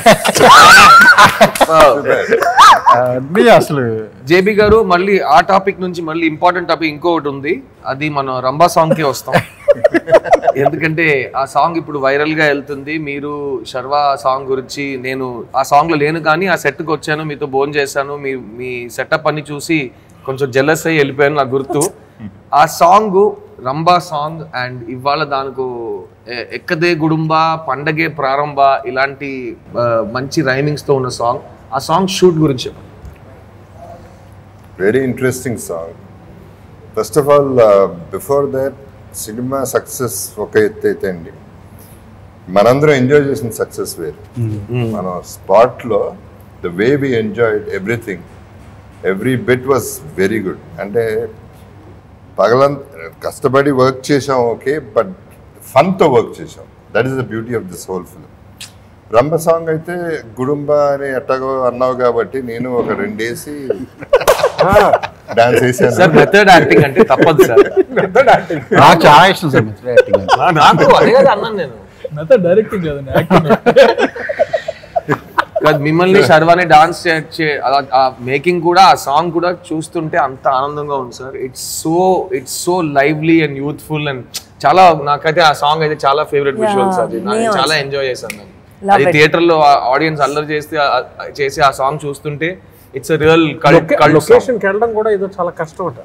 అన్నీ అసలు జేబీ గారు మళ్ళీ ఆ టాపిక్ నుంచి మళ్ళీ ఇంపార్టెంట్ టాపిక్ ఇంకొకటి ఉంది అది మనం రంభా సాంగ్ కి వస్తాం ఎందుకంటే ఆ సాంగ్ ఇప్పుడు వైరల్ గా వెళ్తుంది మీరు శర్వా సాంగ్ గురించి నేను ఆ సాంగ్ లో లేను కానీ ఆ సెట్ కి వచ్చాను మీతో భోజనం చేశాను మీ మీ సెటప్ అన్ని చూసి కొంచెం జెలస్ అయ్యి వెళ్ళిపోయాను నాకు గుర్తు ఆ సాంగ్ రంభా సాంగ్ అండ్ ఇవాళ దానికి ఎ- ఎక్కదే గుడుంబ పండగే ప్రారంభ ఇలాంటి ఆ, మంచి రైమింగ్స్ తో ఉన్న సాంగ్ ఆ సాంగ్ షూట్ గురించి చెప్పండి. Very interesting song first of all before that cinema success ఒక ఎత్తు అయితే అండి మనందరం ఎంజాయ్ చేసిన సక్సెస్ వేరు మనం స్పాట్లో the way we enjoyed everything every bit was very good అంటే పగలం కష్టపడి వర్క్ చేసాం ఓకే బట్ ఫన్తో వర్క్ చేసాం that is the beauty of this whole film Rambha song అయితే గుడుంబ అని ఎట్టగో అన్నావు కాబట్టి నేను ఒక రెండేసి డాన్స్ సార్ వేసాను మెథడ్ యాక్టింగ్ అంటే తప్పదు సార్ నాకు చాలా ఇష్టం సార్ మిస్టర్ యాక్టింగ్ అంటే. నాకు అదే కదా అన్నాను నేను మెథడ్ డైరెక్టింగ్ కదండి యాక్టింగ్ కాదు, మిమ్మల్ని శర్వాని డాన్స్ ఆ మేకింగ్ కూడా ఆ సాంగ్ కూడా చూస్తుంటే అంత ఆనందంగా ఉంది sir it's so it's so lively and youthful and చాలా నాకైతే ఆ సాంగ్ అయితే చాలా ఫేవరెట్ విజువల్స్ అది me నేను also. చాలా ఎంజాయ్ చేశాను నేను. Love అది it. థియేటర్ లో ఆడియన్స్ అల్లరి చేస్తే ఆ- ఆ- చేసి ఆ సాంగ్ చూస్తుంటే ఇట్స్ రియల్ కల్ట్ లొకేషన్కి వెళ్ళడం కూడా ఏదో చాలా కష్టం అంట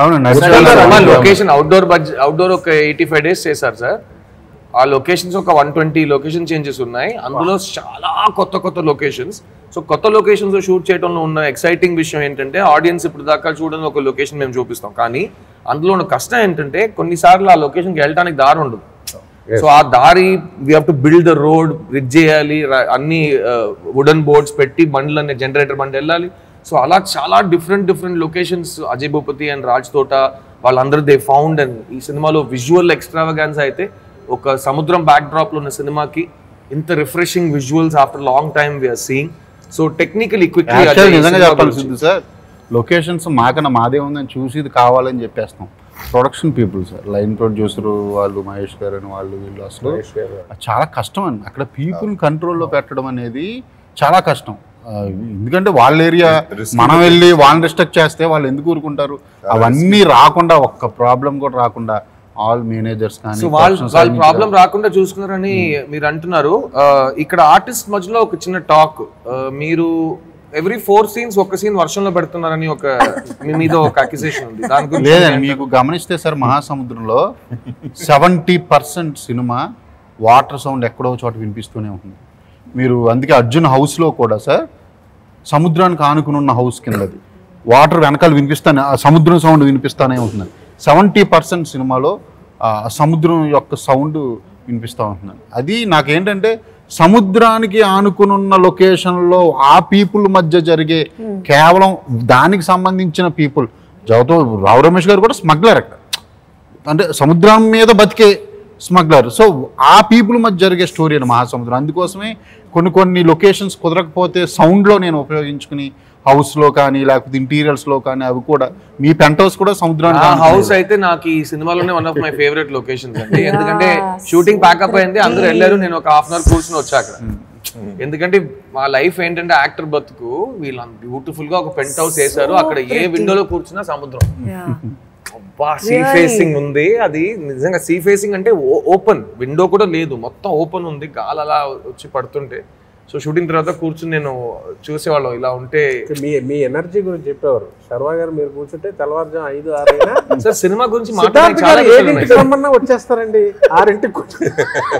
అవును లొకేషన్ అవుట్డోర్ బడ్జెట్ అవుట్డోర్ ఒక ఎయిటీ ఫైవ్ డేస్ చేశారు సార్ ఆ లొకేషన్స్ ఒక వన్ ట్వంటీ లొకేషన్ చేంజెస్ ఉన్నాయి అందులో చాలా కొత్త కొత్త లొకేషన్స్ సో కొత్త లొకేషన్స్ షూట్ చేయడంలో ఉన్న ఎక్సైటింగ్ విషయం ఏంటంటే ఆడియన్స్ ఇప్పుడు దాకా చూడని ఒక లొకేషన్ మేము చూపిస్తాం కానీ అందులో ఉన్న కష్టం ఏంటంటే కొన్నిసార్లు ఆ లొకేషన్కి వెళ్ళడానికి దారి ఉండదు సో ఆ దారి we have to build the road bridge చేయాలి ర- అన్ని వుడెన్ బోర్డ్స్ పెట్టి బండ్లు అనే జనరేటర్ బండి వెళ్ళాలి సో అలా చాలా different different locations Ajay Bhupathi and Raj Thota వాళ్ళందరూ దే ఫౌండ్ అండ్ ఈ సినిమాలో విజువల్ ఎక్స్ట్రావగాన్స్ అయితే ఒక సముద్రం బ్యాక్ డ్రాప్ లో ఉన్న సినిమాకి ఇంత refreshing visuals after long time we are seeing so technically actual నిజంగా చెప్పాలి క్విక్లీ సిద్ధు సార్ లొకేషన్స్ మాకన్నా మాదే ఉందని చూసి ఇది కావాలని చెప్పేస్తాం production people sir line producer వాళ్ళు మహేష్ గారు అని వాళ్ళు వీళ్ళు అసలు అది చాలా కష్టం అండి అక్కడ పీపుల్ కంట్రోల్లో పెట్టడం అనేది చాలా కష్టం ఆ, ఎందుకంటే వాళ్ళ ఏరియా Risky మనం వెళ్ళి వాళ్ళని డిస్టర్బ్ చేస్తే వాళ్ళు ఎందుకు ఊరుకుంటారు అవన్నీ రాకుండా ఒక్క ప్రాబ్లం కూడా రాకుండా ఆల్ మేనేజర్స్ కానీ సో వాళ్ళు productions వాళ్ళ అన్ని ప్రాబ్లం రాకుండా చూసుకున్నారని మీరు అంటున్నారు ఆ, ఇక్కడ ఆర్టిస్ట్ మధ్యలో ఒక చిన్న టాక్ మీరు ఎవ్రీ ఫోర్ సీన్స్ ఒక సీన్ వర్షంలో పెడుతున్నారని ఒక మీ మీద ఒక అక్యుజేషన్ ఉంది దాని గురించి లేదండి మీకు గమనిస్తే సార్ మహాసముద్రంలో seventy percent cinema water sound ఎక్కడో చోట వినిపిస్తూనే ఉంటుంది మీరు అందుకే అర్జున్ హౌస్లో కూడా సార్ సముద్రానికి ఆనుకుని ఉన్న హౌస్ కిందది వాటర్ వెనకాల వినిపిస్తానే ఆ సముద్రం సౌండ్ వినిపిస్తానే ఉంటుంది సెవెంటీ పర్సెంట్ సినిమాలో ఆ సముద్రం యొక్క సౌండ్ వినిపిస్తూ ఉంటుంది అది నాకేంటంటే సముద్రానికి ఆనుకుని ఉన్న లొకేషన్లో ఆ పీపుల్ మధ్య జరిగే కేవలం దానికి సంబంధించిన పీపుల్ జవతో రావు రమేష్ గారు కూడా స్మగ్లర్ అక్కడ అంటే సముద్రం మీద బతికే స్మగ్లర్ సో ఆ పీపుల్ మధ్య జరిగే స్టోరీ అని మహాసముద్రం అందుకోసమే కొన్ని కొన్ని లొకేషన్స్ కుదరకపోతే సౌండ్లో నేను ఉపయోగించుకుని హౌస్లో కానీ లేకపోతే ఇంటీరియర్స్లో కానీ అవి కూడా మీ పెంట్ హౌస్ కూడా సముద్రానికి ఆ ఆనుకుని హౌస్ అయితే నాకు ఈ సినిమాలోనే one of my favourite locations అండి ఎందుకంటే షూటింగ్ ప్యాకప్ అయింది అందరూ వెళ్ళారు నేను ఒక హాఫ్ అన్ అవర్ కూర్చుని వచ్చా అక్కడ ఎందుకంటే మా లైఫ్ ఏంటంటే యాక్టర్ బతుకు వీళ్ళు బ్యూటిఫుల్ గా ఒక పెంట్ హౌస్ వేశారు అక్కడ ఏ విండోలో కూర్చున్నా సముద్రం Yeah. అబ్బా సీ ఫేసింగ్ ఉంది అది నిజంగా సీ ఫేసింగ్ అంటే ఓపెన్ విండో కూడా లేదు మొత్తం ఓపెన్ ఉంది గాలి అలా వచ్చి పడుతుంటే సో షూటింగ్ తర్వాత కూర్చుని నేను చూసేవాళ్ళం ఇలా ఉంటే మీ మీ ఎనర్జీ గురించి చెప్పేవారు శర్వా గారు మీరు కూర్చుంటే తెల్లవారుజాము ఐదు ఆరు అయినా సార్ సినిమా గురించి సిద్ధార్థ్ మాట్లాడే చాలా గారు విషయాలు ఏడింటికి ఉన్నాయి రమ్మన్నా వచ్చేస్తారండి ఆరింటికి కూర్చో-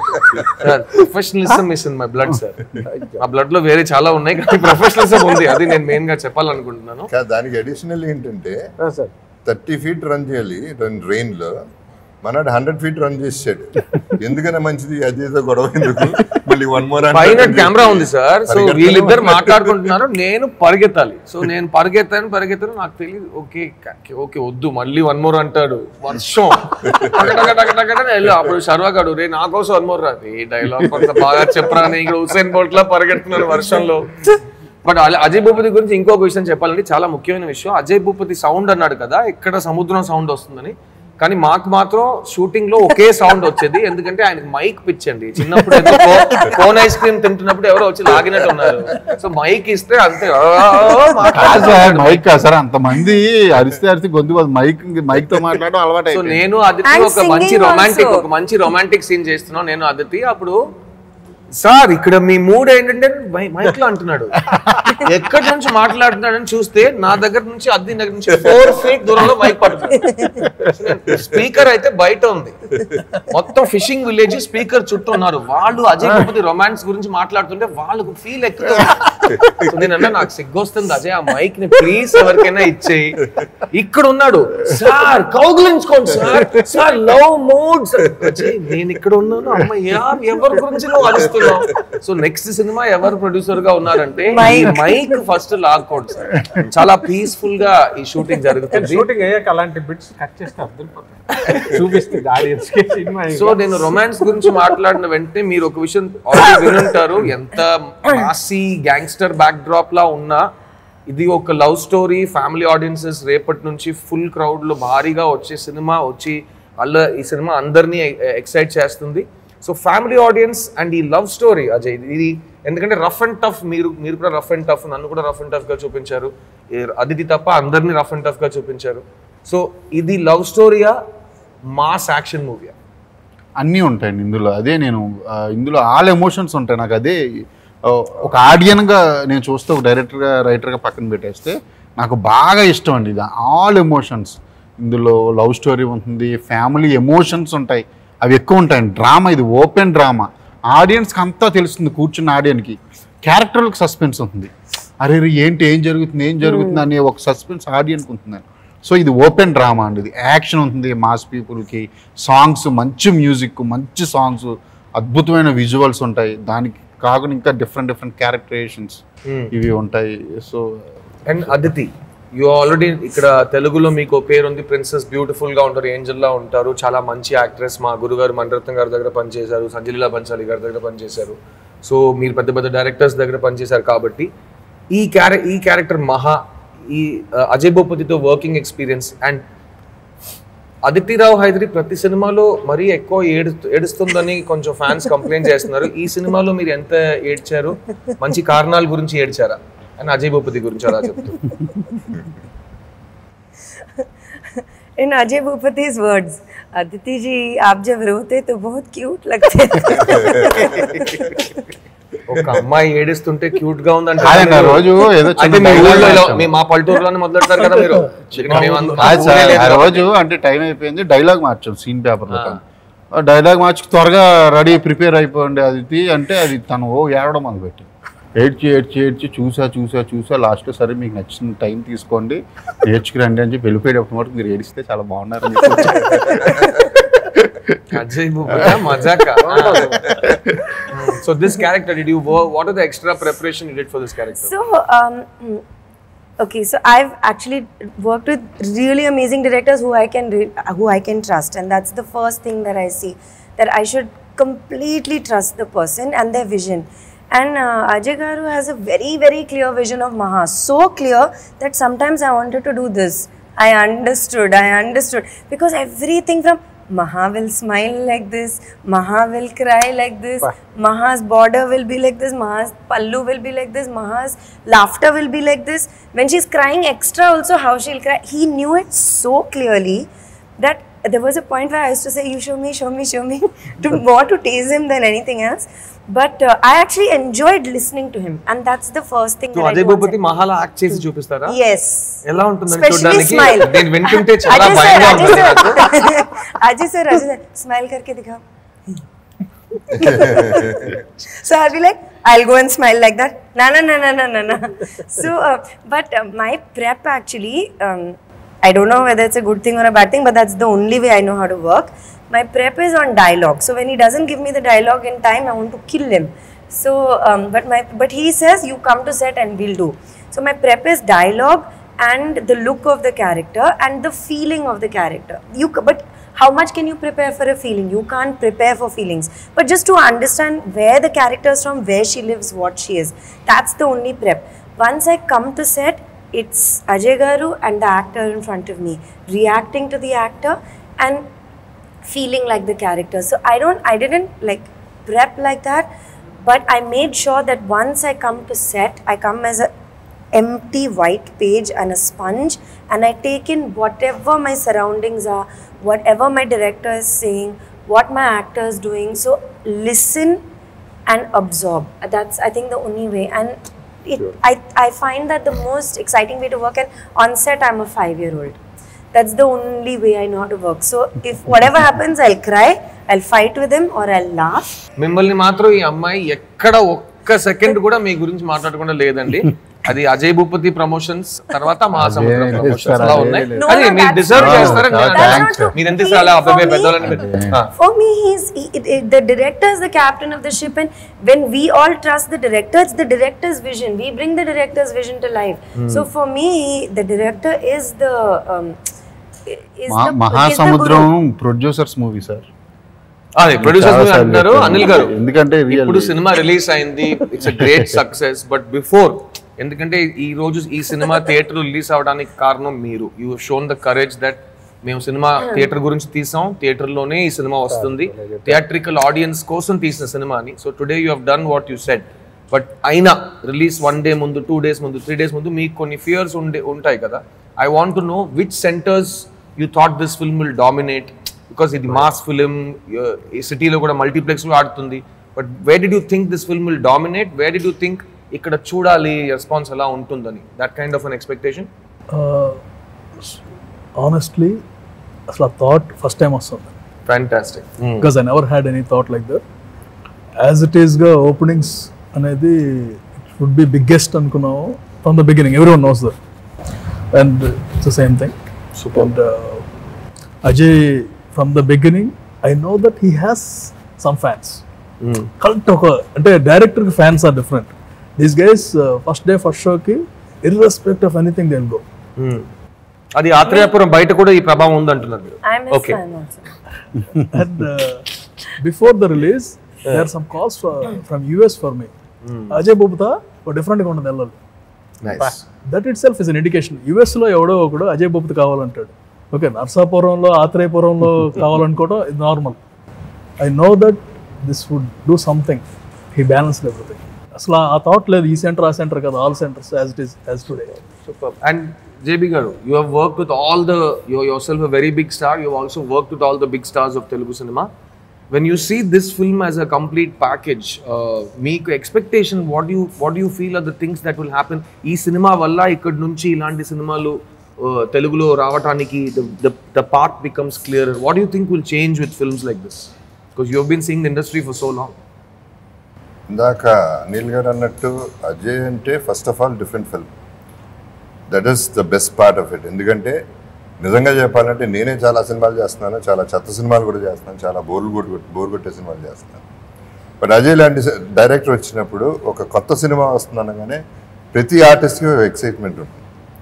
sir professionalism is in my blood sir ఆ బ్లడ్ లో వేరే చాలా ఉన్నాయి కానీ ప్రొఫెషనలిజం ఉంది అది నేను మెయిన్ గా చెప్పాలనుకుంటున్నాను కాదు దానికి అడిషనల్ ఏంటంటే ఆ, సార్ థర్టీ ఫీట్ రన్ చేయాలి రెయిన్ లో మనడు హండ్రెడ్ ఫీట్ రన్ చేసాడు ఎందుకన్నా మంచిది అదేదో గొడవ ఎందుకు మళ్ళీ వన్ మోర్ పైన కెమెరా ఉంది సార్ సో వీళ్ళిద్దరు మాట్లాడుకుంటున్నారు నేను పరిగెత్తాలి సో నేను పరిగెత్తాను పరిగెత్తాను నాకు తెలియదు ఓకే ఓకే వద్దు మళ్ళీ వన్ మోర్ అంటాడు వర్షం టక టక టక టక టక వెళ్ళు. అప్పుడు శర్వా గాడు రే నా కోసం వన్ మోర్ రాదు ఈ డైలాగ్ కొంత బాగా చెప్పరా అని ఇక్కడ హుసేన్ బోల్ట్ లా పరిగెడుతున్నాను వర్షంలో బట్ అజయ్ భూపతి గురించి ఇంకొక విషయం చెప్పాలంటే చాలా ముఖ్యమైన విషయం అజయ్ భూపతి సౌండ్ అన్నాడు కదా ఇక్కడ సముద్రం సౌండ్ వస్తుందని కానీ మాకు మాత్రం షూటింగ్ లో ఒకే సౌండ్ వచ్చేది ఎందుకంటే ఆయనకి మైక్ పిచ్చండి చిన్నప్పుడు ఏదో కోన్ ఐస్ క్రీమ్ తింటున్నప్పుడు ఎవరో వచ్చి లాగినట్టు ఉన్నారు సో మైక్ ఇస్తే అంతే "ఆ, ఆ, ఆ" కాదు మాట్లాడుతూ సార్ ఉంటాడు. మైక్ కాదు సార్ అంతమంది అరిస్తే అరిస్తే గొంతు మైక్ మైక్ తో మాట్లాడడం అలవాటు సో అయిపోయింది. నేను అదితి And ఒక మంచి singing రొమాంటిక్ also. ఒక మంచి రొమాంటిక్ సీన్ చేస్తున్నాను నేను అదితి అప్పుడు సార్ ఇక్కడ మీ మూడ్ ఏంటంటే మైక్ లో అంటున్నాడు ఎక్కడి నుంచి మాట్లాడుతున్నాడని చూస్తే నా దగ్గర నుంచి అద్దె దగ్గర నుంచి ఫోర్ ఫీట్ దూరంలో మైక్ పడుతుంది స్పీకర్ అయితే బయట ఉంది మొత్తం ఫిషింగ్ విలేజ్ స్పీకర్ చుట్టూ ఉన్నారు వాళ్ళు అజయ్ భూపతి రొమాన్స్ గురించి మాట్లాడుతుంటే వాళ్ళకు ఫీల్ ఎక్కుతుంది సో నేను అన్నా నాకు సిగ్గొస్తుంది అజయ్ ఆ మైక్ ని ప్లీజ్ ఎవరికైనా ఇచ్చేయి ఇక్కడ ఉన్నాడు సార్ కౌగులించుకోండి sir sir love mood Ajay నేను ఇక్కడ ఉన్నాను అమ్మ యార్ ఎవరి గురించి నువ్వు అరుస్తున్నావు సో నెక్స్ట్ సినిమా ఎవరు ప్రొడ్యూసర్ గా ఉన్నారంటే ఈ మైక్ ఫస్ట్ లాక్కోండి సార్ చాలా పీస్ఫుల్ గా ఈ షూటింగ్ జరుగుతుంది షూటింగ్ అయ్యాక అలాంటి బిట్స్ కట్ చేస్తే అర్థమైపోతాయి చూపిస్తుంది ఆడియన్స్ కి సినిమా సో నేను రొమాన్స్ గురించి మాట్లాడిన వెంటనే మీరు ఒక విషయం ఆల్రెడీ వినుంటారు ఎంత మాసీ గ్యాంగ్స్టర్ బ్యాక్ డ్రాప్ లా ఉన్నా ఇది ఒక లవ్ స్టోరీ ఫ్యామిలీ ఆడియన్సెస్ రేపటి నుంచి ఫుల్ క్రౌడ్ లో భారీగా వచ్చే సినిమా వచ్చి అల్ల ఈ సినిమా అందరినీ ఎక్సైట్ చేస్తుంది సో ఫ్యామిలీ ఆడియన్స్ అండ్ ఈ లవ్ స్టోరీ అజయ్ ఇది ఎందుకంటే రఫ్ అండ్ టఫ్ మీరు మీరు కూడా రఫ్ అండ్ టఫ్ నన్ను కూడా రఫ్ అండ్ టఫ్ గా చూపించారు ఈ అదితి తప్ప అందరినీ రఫ్ అండ్ టఫ్ గా చూపించారు సో ఇది లవ్ స్టోరీయా మాస్ యాక్షన్ మూవీయా అన్నీ ఉంటాయండి ఇందులో అదే నేను ఆ, ఇందులో ఆల్ ఎమోషన్స్ ఉంటాయి నాకు అదే ఆ, ఒక ఆడియన్గా నేను చూస్తే ఒక డైరెక్టర్గా రైటర్గా పక్కన పెట్టేస్తే నాకు బాగా ఇష్టం అండి ఇది ఆల్ ఎమోషన్స్ ఇందులో లవ్ స్టోరీ ఉంటుంది ఫ్యామిలీ ఎమోషన్స్ ఉంటాయి అవి ఎక్కువ ఉంటాయండి డ్రామా ఇది ఓపెన్ డ్రామా ఆడియన్స్కి అంతా తెలుస్తుంది కూర్చున్న ఆడియన్కి క్యారెక్టర్లకు సస్పెన్స్ ఉంటుంది అరే రే, ఏంటి ఏం జరుగుతుంది ఏం జరుగుతుంది అనే ఒక సస్పెన్స్ ఆడియన్కి ఉంటుంది సో ఇది ఓపెన్ డ్రామా అండి ఇది యాక్షన్ ఉంటుంది మాస్ పీపుల్కి సాంగ్స్ మంచి మ్యూజిక్ మంచి సాంగ్స్ అద్భుతమైన విజువల్స్ ఉంటాయి దానికి కాకుండా ఇంకా డిఫరెంట్ డిఫరెంట్ క్యారెక్టరేషన్స్ ఇవి ఉంటాయి so and Aditi you already ఇక్కడ తెలుగులో మీకు పేరు ఉంది ప్రిన్సెస్ బ్యూటిఫుల్ గా ఉంటారు ఏంజల్ లా ఉంటారు చాలా మంచి యాక్ట్రెస్ మా గురుగారు మణిరత్నం గారి దగ్గర పనిచేశారు సంజలీలా బన్సాలి గారి దగ్గర పనిచేశారు సో మీరు పెద్ద పెద్ద డైరెక్టర్స్ దగ్గర పనిచేశారు కాబట్టి ఈ క్యారె ఈ క్యారెక్టర్ మహా ఈ ఆ, అజయ్ భూపతితో working experience and Aditi Rao Hydari ప్రతి సినిమాలో మరీ ఎక్కువ ఏడు ఏడుస్తుందని కొంచెం ఫ్యాన్స్ కంప్లైంట్ చేస్తున్నారు ఈ సినిమాలో మీరు ఎంత ఏడ్చారు మంచి కారణాల గురించి ఏడ్చారా అని అజయ్ భూపతి గురించి అలా చెప్తూ In Ajay Bhupati's words, Aditi ji, आप जब रोते तो बहुत क्यूट लगते ఒక అమ్మాయి ఏడుస్తుంటే క్యూట్ గా ఉందంటే కాదండి, ఆ రోజు ఏదో చిన్న అయితే మీ dialogue ఊళ్ళో ఇలా- రాశాం. మీ మా పల్లెటూరులోనే మొదలెడతారు కదా మీరు ఇక్కడ మేము అంత- మా కాదు ఊరే సార్, లేదు ఆ కాబట్టి. రోజు అంటే టైం అయిపోయింది డైలాగ్ మార్చాం సీన్ పేపర్లో డైలాగ్ మార్చి త్వరగా రెడీ ప్రిపేర్ అయిపోండి అది అంటే అది తను ఓ ఏడవడం మొదలుపెట్టి ఏడ్చి ఏడ్చి ఏడ్చి చూసా చూసా చూసా లాస్ట్ సరే మీకు నచ్చిన టైం తీసుకోండి నేర్చుకురండి అని చెప్పి వెళ్ళిపోయేటప్పుడు మటుకు మీరు ఏడిస్తే చాలా బాగున్నారు మీకు. అజయ్ భూపతి మజాక so this character did you what are the extra preparation you did for this character So, um, mm, okay, so I've actually worked with really amazing directors who I can re- who I can trust, and that's the first thing that I see that I should completely trust the person and their vision. And uh, Ajay Garu has a very very clear vision of Maha, so clear that sometimes I wanted to do this. I understood, I understood because everything from Maha will smile like this, Maha will cry like this, Maha's border will be like this, Maha's pallu will be like this, Maha's laughter will be like this. When she's crying extra, also how she'll cry. He knew it so clearly that there was a point where I used to say, You show me, show me, show me, to more to tease him than anything else. But uh, I actually enjoyed listening to him, and that's the first thing so that I Ajay do on Bhupathi set. మహాలా act చేసి చూపిస్తారా Yes. ఎలా ఉంటుందని Especially చూడడానికి smile. నేను వింటుంటే చాలా Ajay sir, భయంగా Ajay ఉంటుంది sir. నాకు Ajay sir, Ajay sir, smile करके दिखाओ. so I'll be like, I'll go and smile like that. No, no, no, no, no, no, no. So, uh, but uh, my prep actually, um, I don't know whether it's a good thing or a bad thing, but that's the only way I know how to work. My prep is on dialogue. So when he doesn't give me the dialogue in time, I want to kill him. So, um, but my but he says you come to set and we'll do. So my prep is dialogue and the look of the character and the feeling of the character. You c- but how much can you prepare for a feeling? You can't prepare for feelings. But just to understand where the character is from, where she lives, what she is. That's the only prep. Once I come to set, it's Ajay Garu and the actor in front of me reacting to the actor and feeling like the character. So I don't, I didn't like prep like that, but I made sure that once I come to set, I come as a empty white page and a sponge, and I take in whatever my surroundings are, whatever my director is saying, what my actor is doing. So listen and absorb. That's I think the only way. And it, I I find that the most exciting way to work. And on set, I'm a five year old. That's the only way I know how to work. So if whatever happens, I'll cry, I'll fight with him, or I'll laugh. మిమ్మల్ని మాత్రం ఈ అమ్మాయి ఎక్కడ ఒక్క second కూడా మీ గురించి మాట్లాడకుండా లేదండి అది అజయ్ భూపతి ప్రమోషన్స్ తర్వాత మహాసముద్రం అదే ప్రమోషన్స్ లేదు అలా సార్, ఉన్నాయి అదే లేదు. అది No, no, మీరు that's డిజర్వ్ not- చేస్తారని నేను That's అనుకుంటున్నాను. not true. మీరు ఎంత He- చాలా for అబ్బాయి me- పెద్దోళ్ళని మీరు- ఆ. For me, he's he, it, it- the director is the captain of the ship, and when we all trust the director, it's the director's vision. We bring the director's vision to life. So for me, the director is the um, is మహా- the is the Mahasamudram guru. Producers movie sir అదే producers చాలా సార్లు అంటున్నారు చెప్పాను. అనిల్ గారు ఎందుకంటే real- ఇప్పుడు సినిమా release అయింది it's great success but before ఎందుకంటే ఈ రోజు ఈ సినిమా థియేటర్ రిలీజ్ అవడానికి కారణం మీరు you shown the courage that మేము సినిమా థియేటర్ గురించి తీసాం థియేటర్ లోనే ఈ సినిమా వస్తుంది థియేట్రికల్ ఆడియన్స్ కోసం తీసిన సినిమాని so today you have done what you said but అయినా రిలీజ్ వన్ డే ముందు టూ డేస్ ముందు త్రీ డేస్ ముందు మీకు కొన్ని ఫియర్స్ ఉండే ఉంటాయి కదా I want to know which centres you thought this film will dominate because ఇది మాస్ ఫిలిం ఈ సిటీలో కూడా మల్టీప్లెక్స్లో ఆడుతుంది but why did you think this film will dominate why did you think ఇక్కడ చూడాలి రెస్పాన్స్ ఎలా ఉంటుందని that kind of an expectation honestly అసలు ఆ థాట్ ఫస్ట్ టైం వస్తుంది fantastic because I never had any thought like that as it ఈస్గా openings అనేది would be biggest అనుకున్నాము from the beginning every one knows that and it's the same thing and Ajay from the beginning I know that he has some fans correct ఒక అంటే డైరెక్టర్కి fans are different these guys first day first షోకి irrespective of anything they go అది ఆత్రేయపురం బయట కూడా ఈ ప్రభావం ఉందంటున్నారు మీరు I'm his Okay. fan also. and uh, before the release there are some calls for, from us for me Ajay బొబుతా ఒక డిఫరెంట్గా ఉండదు వెళ్ళాలి nice that itself is an indication యుఎస్లో ఎవడో ఒకడు అజయ్ బొబుత కావాలంటాడు ఓకే నర్సాపురంలో ఆత్రేయపురంలో కావాలనుకోవడం ఇది normal I know that this would do something he balance everything అసలు ఆ థాట్ లేదు ఈ సెంటర్ ఆ సెంటర్ కదా all centres as it is as today Superb. And JB Garu, you have worked with all the, you're yourself a very big star. You've also worked with all the big stars of Telugu cinema. When you see this film as a complete package, uh, మీకు expectation, what do you what do you feel are the things that will happen? ఈ సినిమా వల్ల ఇక్కడ నుంచి ఇలాంటి సినిమాలు uh, తెలుగులో రావటానికి the, the, the path becomes clearer. What do you think will change with films like this? Because you have been seeing the industry for so long. ఇందాక నీల్ గారు అన్నట్టు అజయ్ అంటే first of all different film that is the best part of it ఎందుకంటే నిజంగా చెప్పాలంటే నేనే చాలా సినిమాలు చేస్తున్నాను చాలా చెత్త సినిమాలు కూడా చేస్తున్నాను చాలా బోర్లు కొట్టు బోర్ కొట్టే సినిమాలు చేస్తున్నాను బట్ అజయ్ లాంటి డైరెక్టర్ వచ్చినప్పుడు ఒక కొత్త సినిమా వస్తుందనగానే ప్రతి ఆర్టిస్ట్కి ఎక్సైట్మెంట్ ఉంటుంది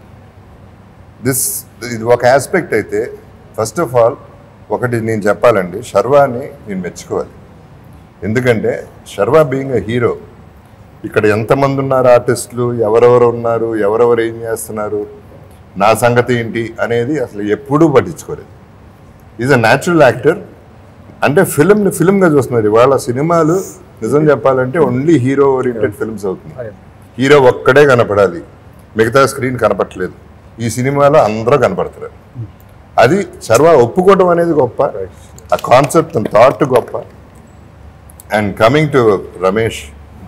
దిస్ ఇది ఒక ఆస్పెక్ట్ అయితే ఫస్ట్ ఆఫ్ ఆల్ ఒకటి నేను చెప్పాలండి శర్వాని నేను మెచ్చుకోవాలి ఎందుకంటే శర్వా బీయింగ్ ఎ హీరో ఇక్కడ ఎంతమంది ఉన్నారు ఆర్టిస్టులు ఎవరెవరు ఉన్నారు ఎవరెవరు ఏం చేస్తున్నారు నా సంగతి ఏంటి అనేది అసలు ఎప్పుడూ పట్టించుకోలేదు ఈజ్ అ న్యాచురల్ యాక్టర్ అంటే ఫిల్మ్ని ఫిల్మ్గా చూస్తున్నారు ఇవాళ సినిమాలు నిజం చెప్పాలంటే ఓన్లీ హీరో ఓరియంటెడ్ ఫిల్మ్స్ అవుతుంది హీరో ఒక్కడే కనపడాలి మిగతా స్క్రీన్ కనపట్లేదు ఈ సినిమాలో అందరూ కనపడతారు అది సర్వ ఒప్పుకోవడం అనేది గొప్ప ఆ కాన్సెప్ట్ థాట్ గొప్ప అండ్ కమింగ్ టు రమేష్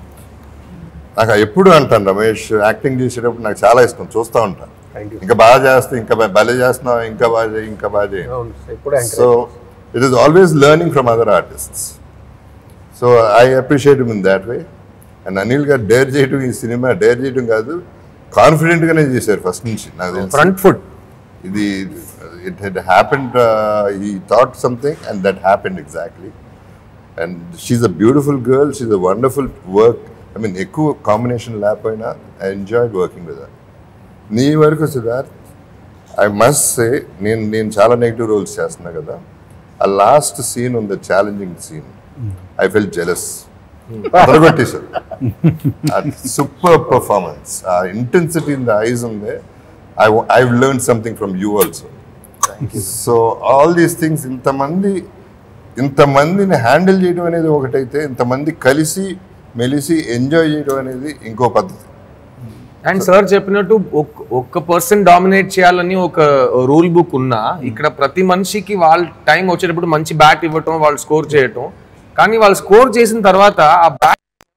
నాకు ఎప్పుడు అంటాను రమేష్ యాక్టింగ్ చేసేటప్పుడు నాకు చాలా ఇష్టం చూస్తూ ఉంటాను ఇంకా బాగా చేస్తే ఇంకా బా- భలే చేస్తున్నావు ఇంకా బాగా చేయి ఇంకా బాగా చేయి అవును ఎప్పుడు so it is always learning from other artists so I appreciate in that way and Anil garu dare చేయడం ఈ సినిమా డేర్ చేయడం కాదు కాన్ఫిడెంట్గానే చేశారు ఫస్ట్ నుంచి నాకు తెలిసి Front foot. ఇది ఇట్ హెడ్ హ్యాపెండ్ ఈ thought something and that happened exactly and she's a beautiful girl she's a wonderful work I mean ఎక్కువ కాంబినేషన్ లేకపోయినా ఐ ఎంజాయ్ వర్కింగ్ విత్ నీ వరకు సిద్ధార్థ్ ఐ మస్ట్ సే నేను నేను చాలా నెగిటివ్ రోల్స్ చేస్తున్నా కదా ఆ లాస్ట్ సీన్ ఉంది challenging scene I fell jealous అదరగొట్టేశారు సూపర్ పర్ఫార్మెన్స్ ఆ ఇంటెన్సిటీ ఇన్ ద ఐజ్ ఉంది I I learn something from you also so all these things ఇంతమంది ఇంతమందిని హ్యాండిల్ చేయడం అనేది ఒకటైతే ఇంతమంది కలిసి మెలిసి ఎంజాయ్ చేయడం అనేది ఇంకో పద్ధతి అండ్ సార్ చెప్పినట్టు ఒక్- ఒక్క పర్సన్ డామినేట్ చేయాలని ఒక రూల్ బుక్ ఉన్నా ఇక్కడ ప్రతి మనిషికి వాళ్ళ టైం వచ్చేటప్పుడు మంచి బ్యాట్ ఇవ్వటం వాళ్ళు స్కోర్ చేయటం కానీ వాళ్ళు స్కోర్ చేసిన తర్వాత ఆ బ్యాట్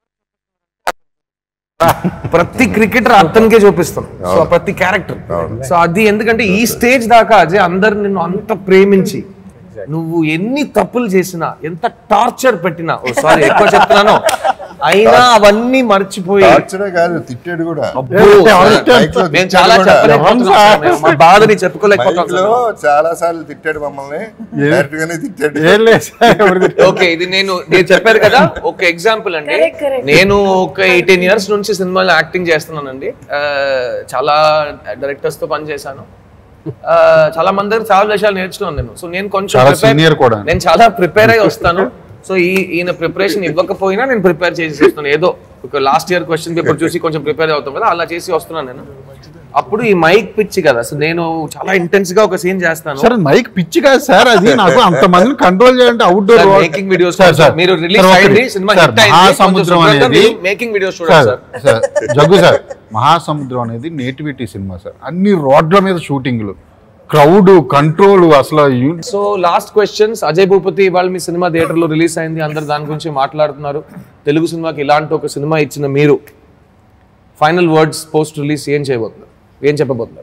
ప్రతి క్రికెటర్ అతనికే చూపిస్తాం సో ప్రతి క్యారెక్టర్ సో అది ఎందుకంటే ఈ స్టేజ్ దాకా అజయ్ అందరు నిన్ను అంత ప్రేమించి నువ్వు ఎన్ని తప్పులు చేసినా ఎంత టార్చర్ పెట్టినా ఓ సారీ ఎక్కువ చెప్తున్నాను అయినా అవన్నీ మర్చిపోయి టార్చరే కాదు తిట్టాడు కూడా అబ్బో, మైక్ లో నేను తిట్టాడు చాలా కూడా. చెప్పలేకపోతున్నాను సార్. నేను మా బాధని చెప్పుకోలేకపోతున్నాను మైక్ లో సార్. చాలా సార్లు తిట్టాడు మమ్మల్ని డైరెక్ట్ గానే తిట్టాడు ఏం లేదు సార్ ఎవరికి ఓకే ఇది నేను నేను చెప్పారు కదా ఒక ఎగ్జాంపుల్ అండి Correct, correct. నేను ఒక ఎయిటీన్ ఇయర్స్ నుంచి సినిమాలో యాక్టింగ్ చేస్తున్నానండి ఆ, చాలా డైరెక్టర్స్ తో పనిచేశాను ఆ, చాలా మంది దగ్గర చాలా విషయాలు నేర్చుకున్నాను నేను సో నేను కొంచెం చాలా prepare- senior కూడా. నేను చాలా ప్రిపేర్ అయి వస్తాను సో ఈ ఈయన ప్రిపరేషన్ ఇవ్వకపోయినా నేను ప్రిపేర్ చేసి వస్తున్నాను ఏదో ఒక లాస్ట్ ఇయర్ క్వశ్చన్ పేపర్ చూసి కొంచెం ప్రిపేర్ అవుతాం కదా అలా చేసి వస్తున్నాను నేను అప్పుడు ఈ మైక్ పిచ్చి కదా సో నేను చాలా ఇంటెన్స్ గా ఒక సీన్ చేస్తాను సార్ మైక్ పిచ్చి కాదు సార్ అది నాకు అంత మందిని కంట్రోల్ చేయాలంటే outdoor sir, making videos sir, మీరు రిలీజ్ అయింది సినిమా హిట్ అయింది మహాసముద్రం అనేది మేకింగ్ వీడియోస్ చూడండి sir sir sir Jaggu sir Mahasamudram అనేది నేటివిటీ సినిమా సార్ అన్ని రోడ్ల మీద షూటింగ్లు క్రౌడ్ కంట్రోల్ అసలు యు- so last questions Ajay Bhupathi ఇవాళ మీ సినిమా థియేటర్లో రిలీజ్ అయింది అందరు దాని గురించి మాట్లాడుతున్నారు తెలుగు సినిమాకి ఇలాంటి ఒక సినిమా ఇచ్చిన మీరు ఫైనల్ వర్డ్స్ పోస్ట్ రిలీజ్ ఏం చేయబోతున్నారు ఏం చెప్పబోతున్నారు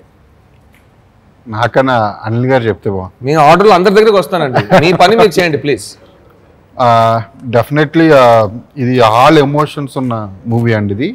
నాకన్నా అనిల్ గారు చెప్తే బా మీ ఆర్డర్లు అందరి దగ్గరికి వస్తానండి మీ పని మీరు చేయండి ప్లీజ్ డెఫినెట్లీ ఇది ఆల్ ఎమోషన్స్ ఉన్న మూవీ అండి ఇది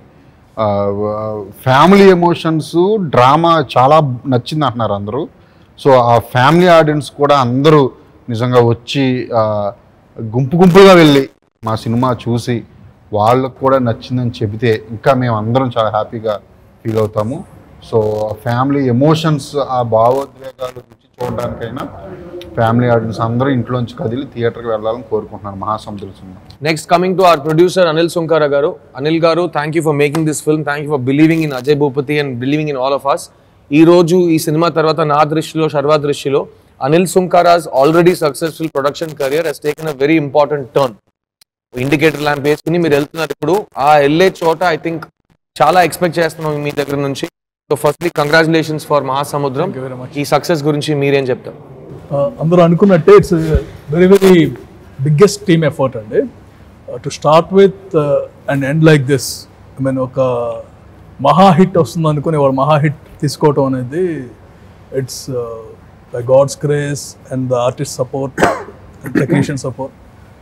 ఫ్యామిలీ ఎమోషన్స్ డ్రామా చాలా నచ్చింది అంటున్నారు అందరూ సో ఆ ఫ్యామిలీ ఆడియన్స్ కూడా అందరూ నిజంగా వచ్చి ఆ, గుంపు గుంపులుగా వెళ్ళి మా సినిమా చూసి వాళ్ళకు కూడా నచ్చిందని చెబితే ఇంకా మేము అందరం చాలా హ్యాపీగా ఫీల్ అవుతాము సో ఫ్యామిలీ ఎమోషన్స్ ఆ భావోద్వేగాలు రుచి చూడడానికైనా ఫ్యామిలీ ఆడియన్స్ అందరూ ఇంట్లోంచి కదిలి థియేటర్కి వెళ్ళాలని కోరుకుంటున్నాను Mahasamudra cinema next coming to our producer Anil Sunkara garu Anil garu thank you for making this film thank you for believing in Ajay Bhupathi and believing in all of us ఈ రోజు ఈ సినిమా తర్వాత నా దృష్టిలో శర్వా దృష్టిలో Anil Sunkara's already successful production career he's taken a very important turn indicator lamp వేసుకుని మీరు వెళ్తున్నారు ఇప్పుడు ఆ వెళ్ళే చోట ఐ థింక్ చాలా ఎక్స్పెక్ట్ చేస్తున్నాం మీ దగ్గర నుంచి సో ఫస్ట్లీ కంగ్రాచులేషన్స్ ఫర్ మహాసముద్రం ఈ సక్సెస్ గురించి మీరేం చెప్తారు Uh, అందరూ అనుకున్నట్టే it's very very biggest team effort అండి to start with and end like this I mean ఒక మహా హిట్ వస్తుంది అనుకుని వాడు మహా హిట్ తీసుకోవటం అనేది it's by god's grace and the artist support technician support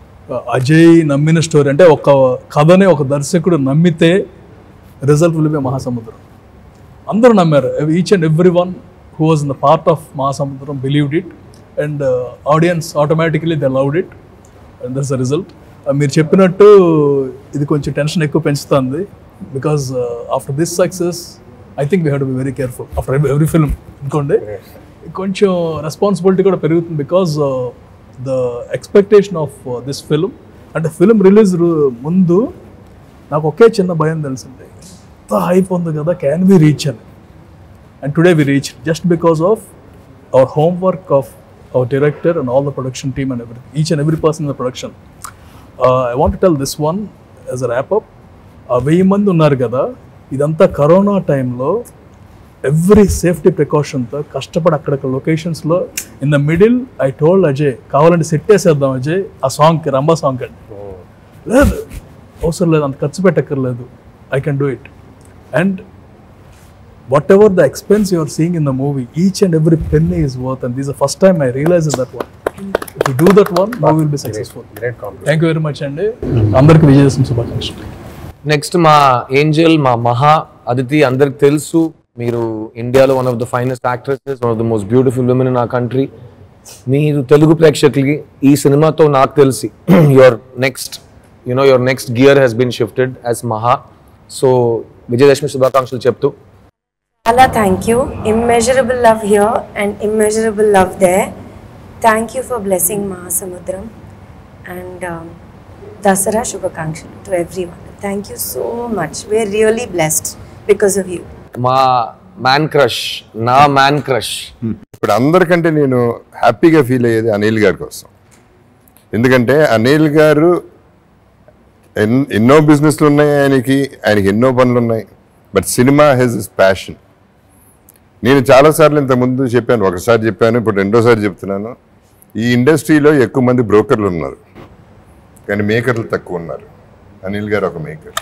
Ajay నమ్మిన స్టోరీ అంటే ఒక కథని ఒక దర్శకుడు నమ్మితే రిజల్ట్ విల్ బి మహాసముద్రం అందరూ నమ్మారు each and every one who was in the part of Mahasamudram believed it and audience automatically they loved it and that's the result మీరు చెప్పినట్టు ఇది కొంచెం టెన్షన్ ఎక్కువ పెంచుతుంది because after this success I think we have to be very careful after every film అనుకోండి కొంచెం responsibility కూడా పెరుగుతుంది because the expectation of this film అంటే ఫిల్మ్ రిలీజ్ ముందు నాకు ఒకే చిన్న భయం తెలిసింది ఎంత హైప్ ఉంది కదా క్యాన్ వి రీచ్ అని and today we reach just because of our homework of our director and all the production team and every each and every person in the production I want tell this one as a wrap up వెయ్యి మంది ఉన్నారు కదా ఇదంతా corona టైంలో every safety ప్రికాషన్తో కష్టపడి అక్కడక్కడ లొకేషన్స్లో in the middle I told Ajay కావాలంటే సెట్ వేసేద్దాం అజయ్ ఆ సాంగ్కి రంబా సాంగ్ అండి లేదు అవసరం లేదు అంత ఖర్చు పెట్టక్కర్లేదు I can do it and whatever the expense you're seeing in the movie each and every pen is worth and this first time I realize that one to do that one movie will be successful thank you very much అండి అందరికి విజయదశమి శుభాకాంక్షలు next మా Angel మా మహా అదితి అందరికి తెలుసు మీరు ఇండియాలో one of the finest actresses one of the most beautiful women in a country మీరు తెలుగు ప్రేక్షకులకి ఈ సినిమాతో నాకు తెలిసి your next you know your next gear has been shifted as Maha so Vijayadashami శుభాకాంక్షలు చెప్తూ చాలా thank you immeasurable love here and immeasurable love they thank you for blessing Mahasamudram and Dasara శుభాకాంక్షలు to everyone thank you so much we're really blessed because of you మా man crush నా man crush ఇప్పుడు అందరికంటే నేను హ్యాపీగా feel అయ్యేది అనిల్ గారి కోసం ఎందుకంటే అనిల్ గారు ఎన్ ఎన్నో బిజినెస్లు ఉన్నాయి ఆయనకి ఆయనకి ఎన్నో పనులు ఉన్నాయి but cinema has his passion నేను చాలాసార్లు ఇంతకుముందు చెప్పాను ఒకసారి చెప్పాను ఇప్పుడు రెండోసారి చెప్తున్నాను ఈ ఇండస్ట్రీలో ఎక్కువ మంది బ్రోకర్లు ఉన్నారు కానీ మేకర్లు తక్కువ ఉన్నారు అనిల్ గారు ఒక maker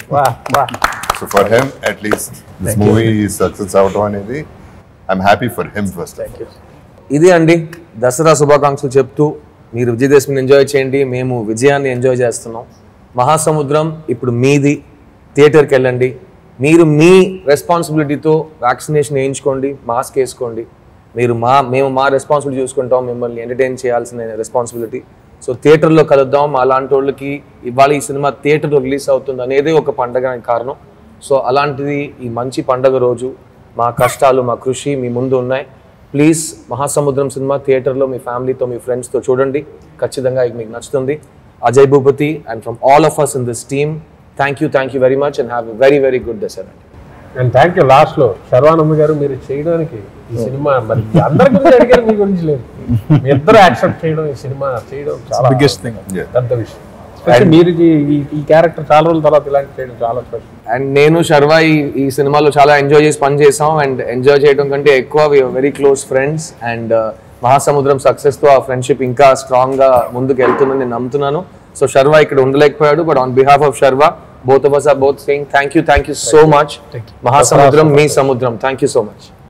so for him at least this movie success అవడం అనేది I'm happy for him first ఇది అండి దసరా శుభాకాంక్షలు చెప్తూ మీరు విజయదశమిని ఎంజాయ్ చేయండి మేము విజయాన్ని ఎంజాయ్ చేస్తున్నాం మహాసముద్రం ఇప్పుడు మీది థియేటర్కి వెళ్ళండి మీరు మీ రెస్పాన్సిబిలిటీతో వ్యాక్సినేషన్ వేయించుకోండి మాస్క్ వేసుకోండి మీరు మా మేము మా రెస్పాన్సిబిలిటీ చూసుకుంటాం మిమ్మల్ని ఎంటర్టైన్ చేయాల్సిన రెస్పాన్సిబిలిటీ సో థియేటర్లో కలుద్దాం మా లాంటి వాళ్ళకి ఇవాళ ఈ సినిమా థియేటర్లో రిలీజ్ అవుతుంది అనేది ఒక పండగ కారణం సో అలాంటిది ఈ మంచి పండగ రోజు మా కష్టాలు మా కృషి మీ ముందు ఉన్నాయి ప్లీజ్ మహాసముద్రం సినిమా థియేటర్లో మీ ఫ్యామిలీతో మీ ఫ్రెండ్స్తో చూడండి ఖచ్చితంగా ఇది మీకు నచ్చుతుంది Ajay Bhupathi and from all of us in this team thank you thank you very much and have very very good Dasara and thank you last లో శర్వానంద్ గారు మీరు చేయడానికి ఈ సినిమా మరి అందరి గురించి అడిగారు మీ గురించి లేదు మీ ఇద్దరు యాక్సెప్ట్ చేయడం ఈ సినిమా చేయడం చాలా బిగ్గెస్ట్ థింగ్ పెద్ద విషయం Especially మీరు ఈ- ఈ- ఈ క్యారెక్టర్ చాలా రోజుల తర్వాత ఇలాంటి చేయడం చాలా స్పెషల్ అండ్ నేను శర్వ ఈ ఈ సినిమాలో చాలా ఎంజాయ్ చేసి పని చేసాం అండ్ ఎంజాయ్ చేయడం కంటే ఎక్కువ very close friends and Mahasamudram success తో ఆ ఫ్రెండ్షిప్ ఇంకా స్ట్రాంగ్ గా ముందుకు వెళ్తుందని నేను నమ్ముతున్నాను సో శర్వ ఇక్కడ ఉండలేకపోయాడు but on behalf of Sharwa both of us are both saying thank you thank you so much Mahasamudram మీ సముద్రం థ్యాంక్ యూ సో మచ్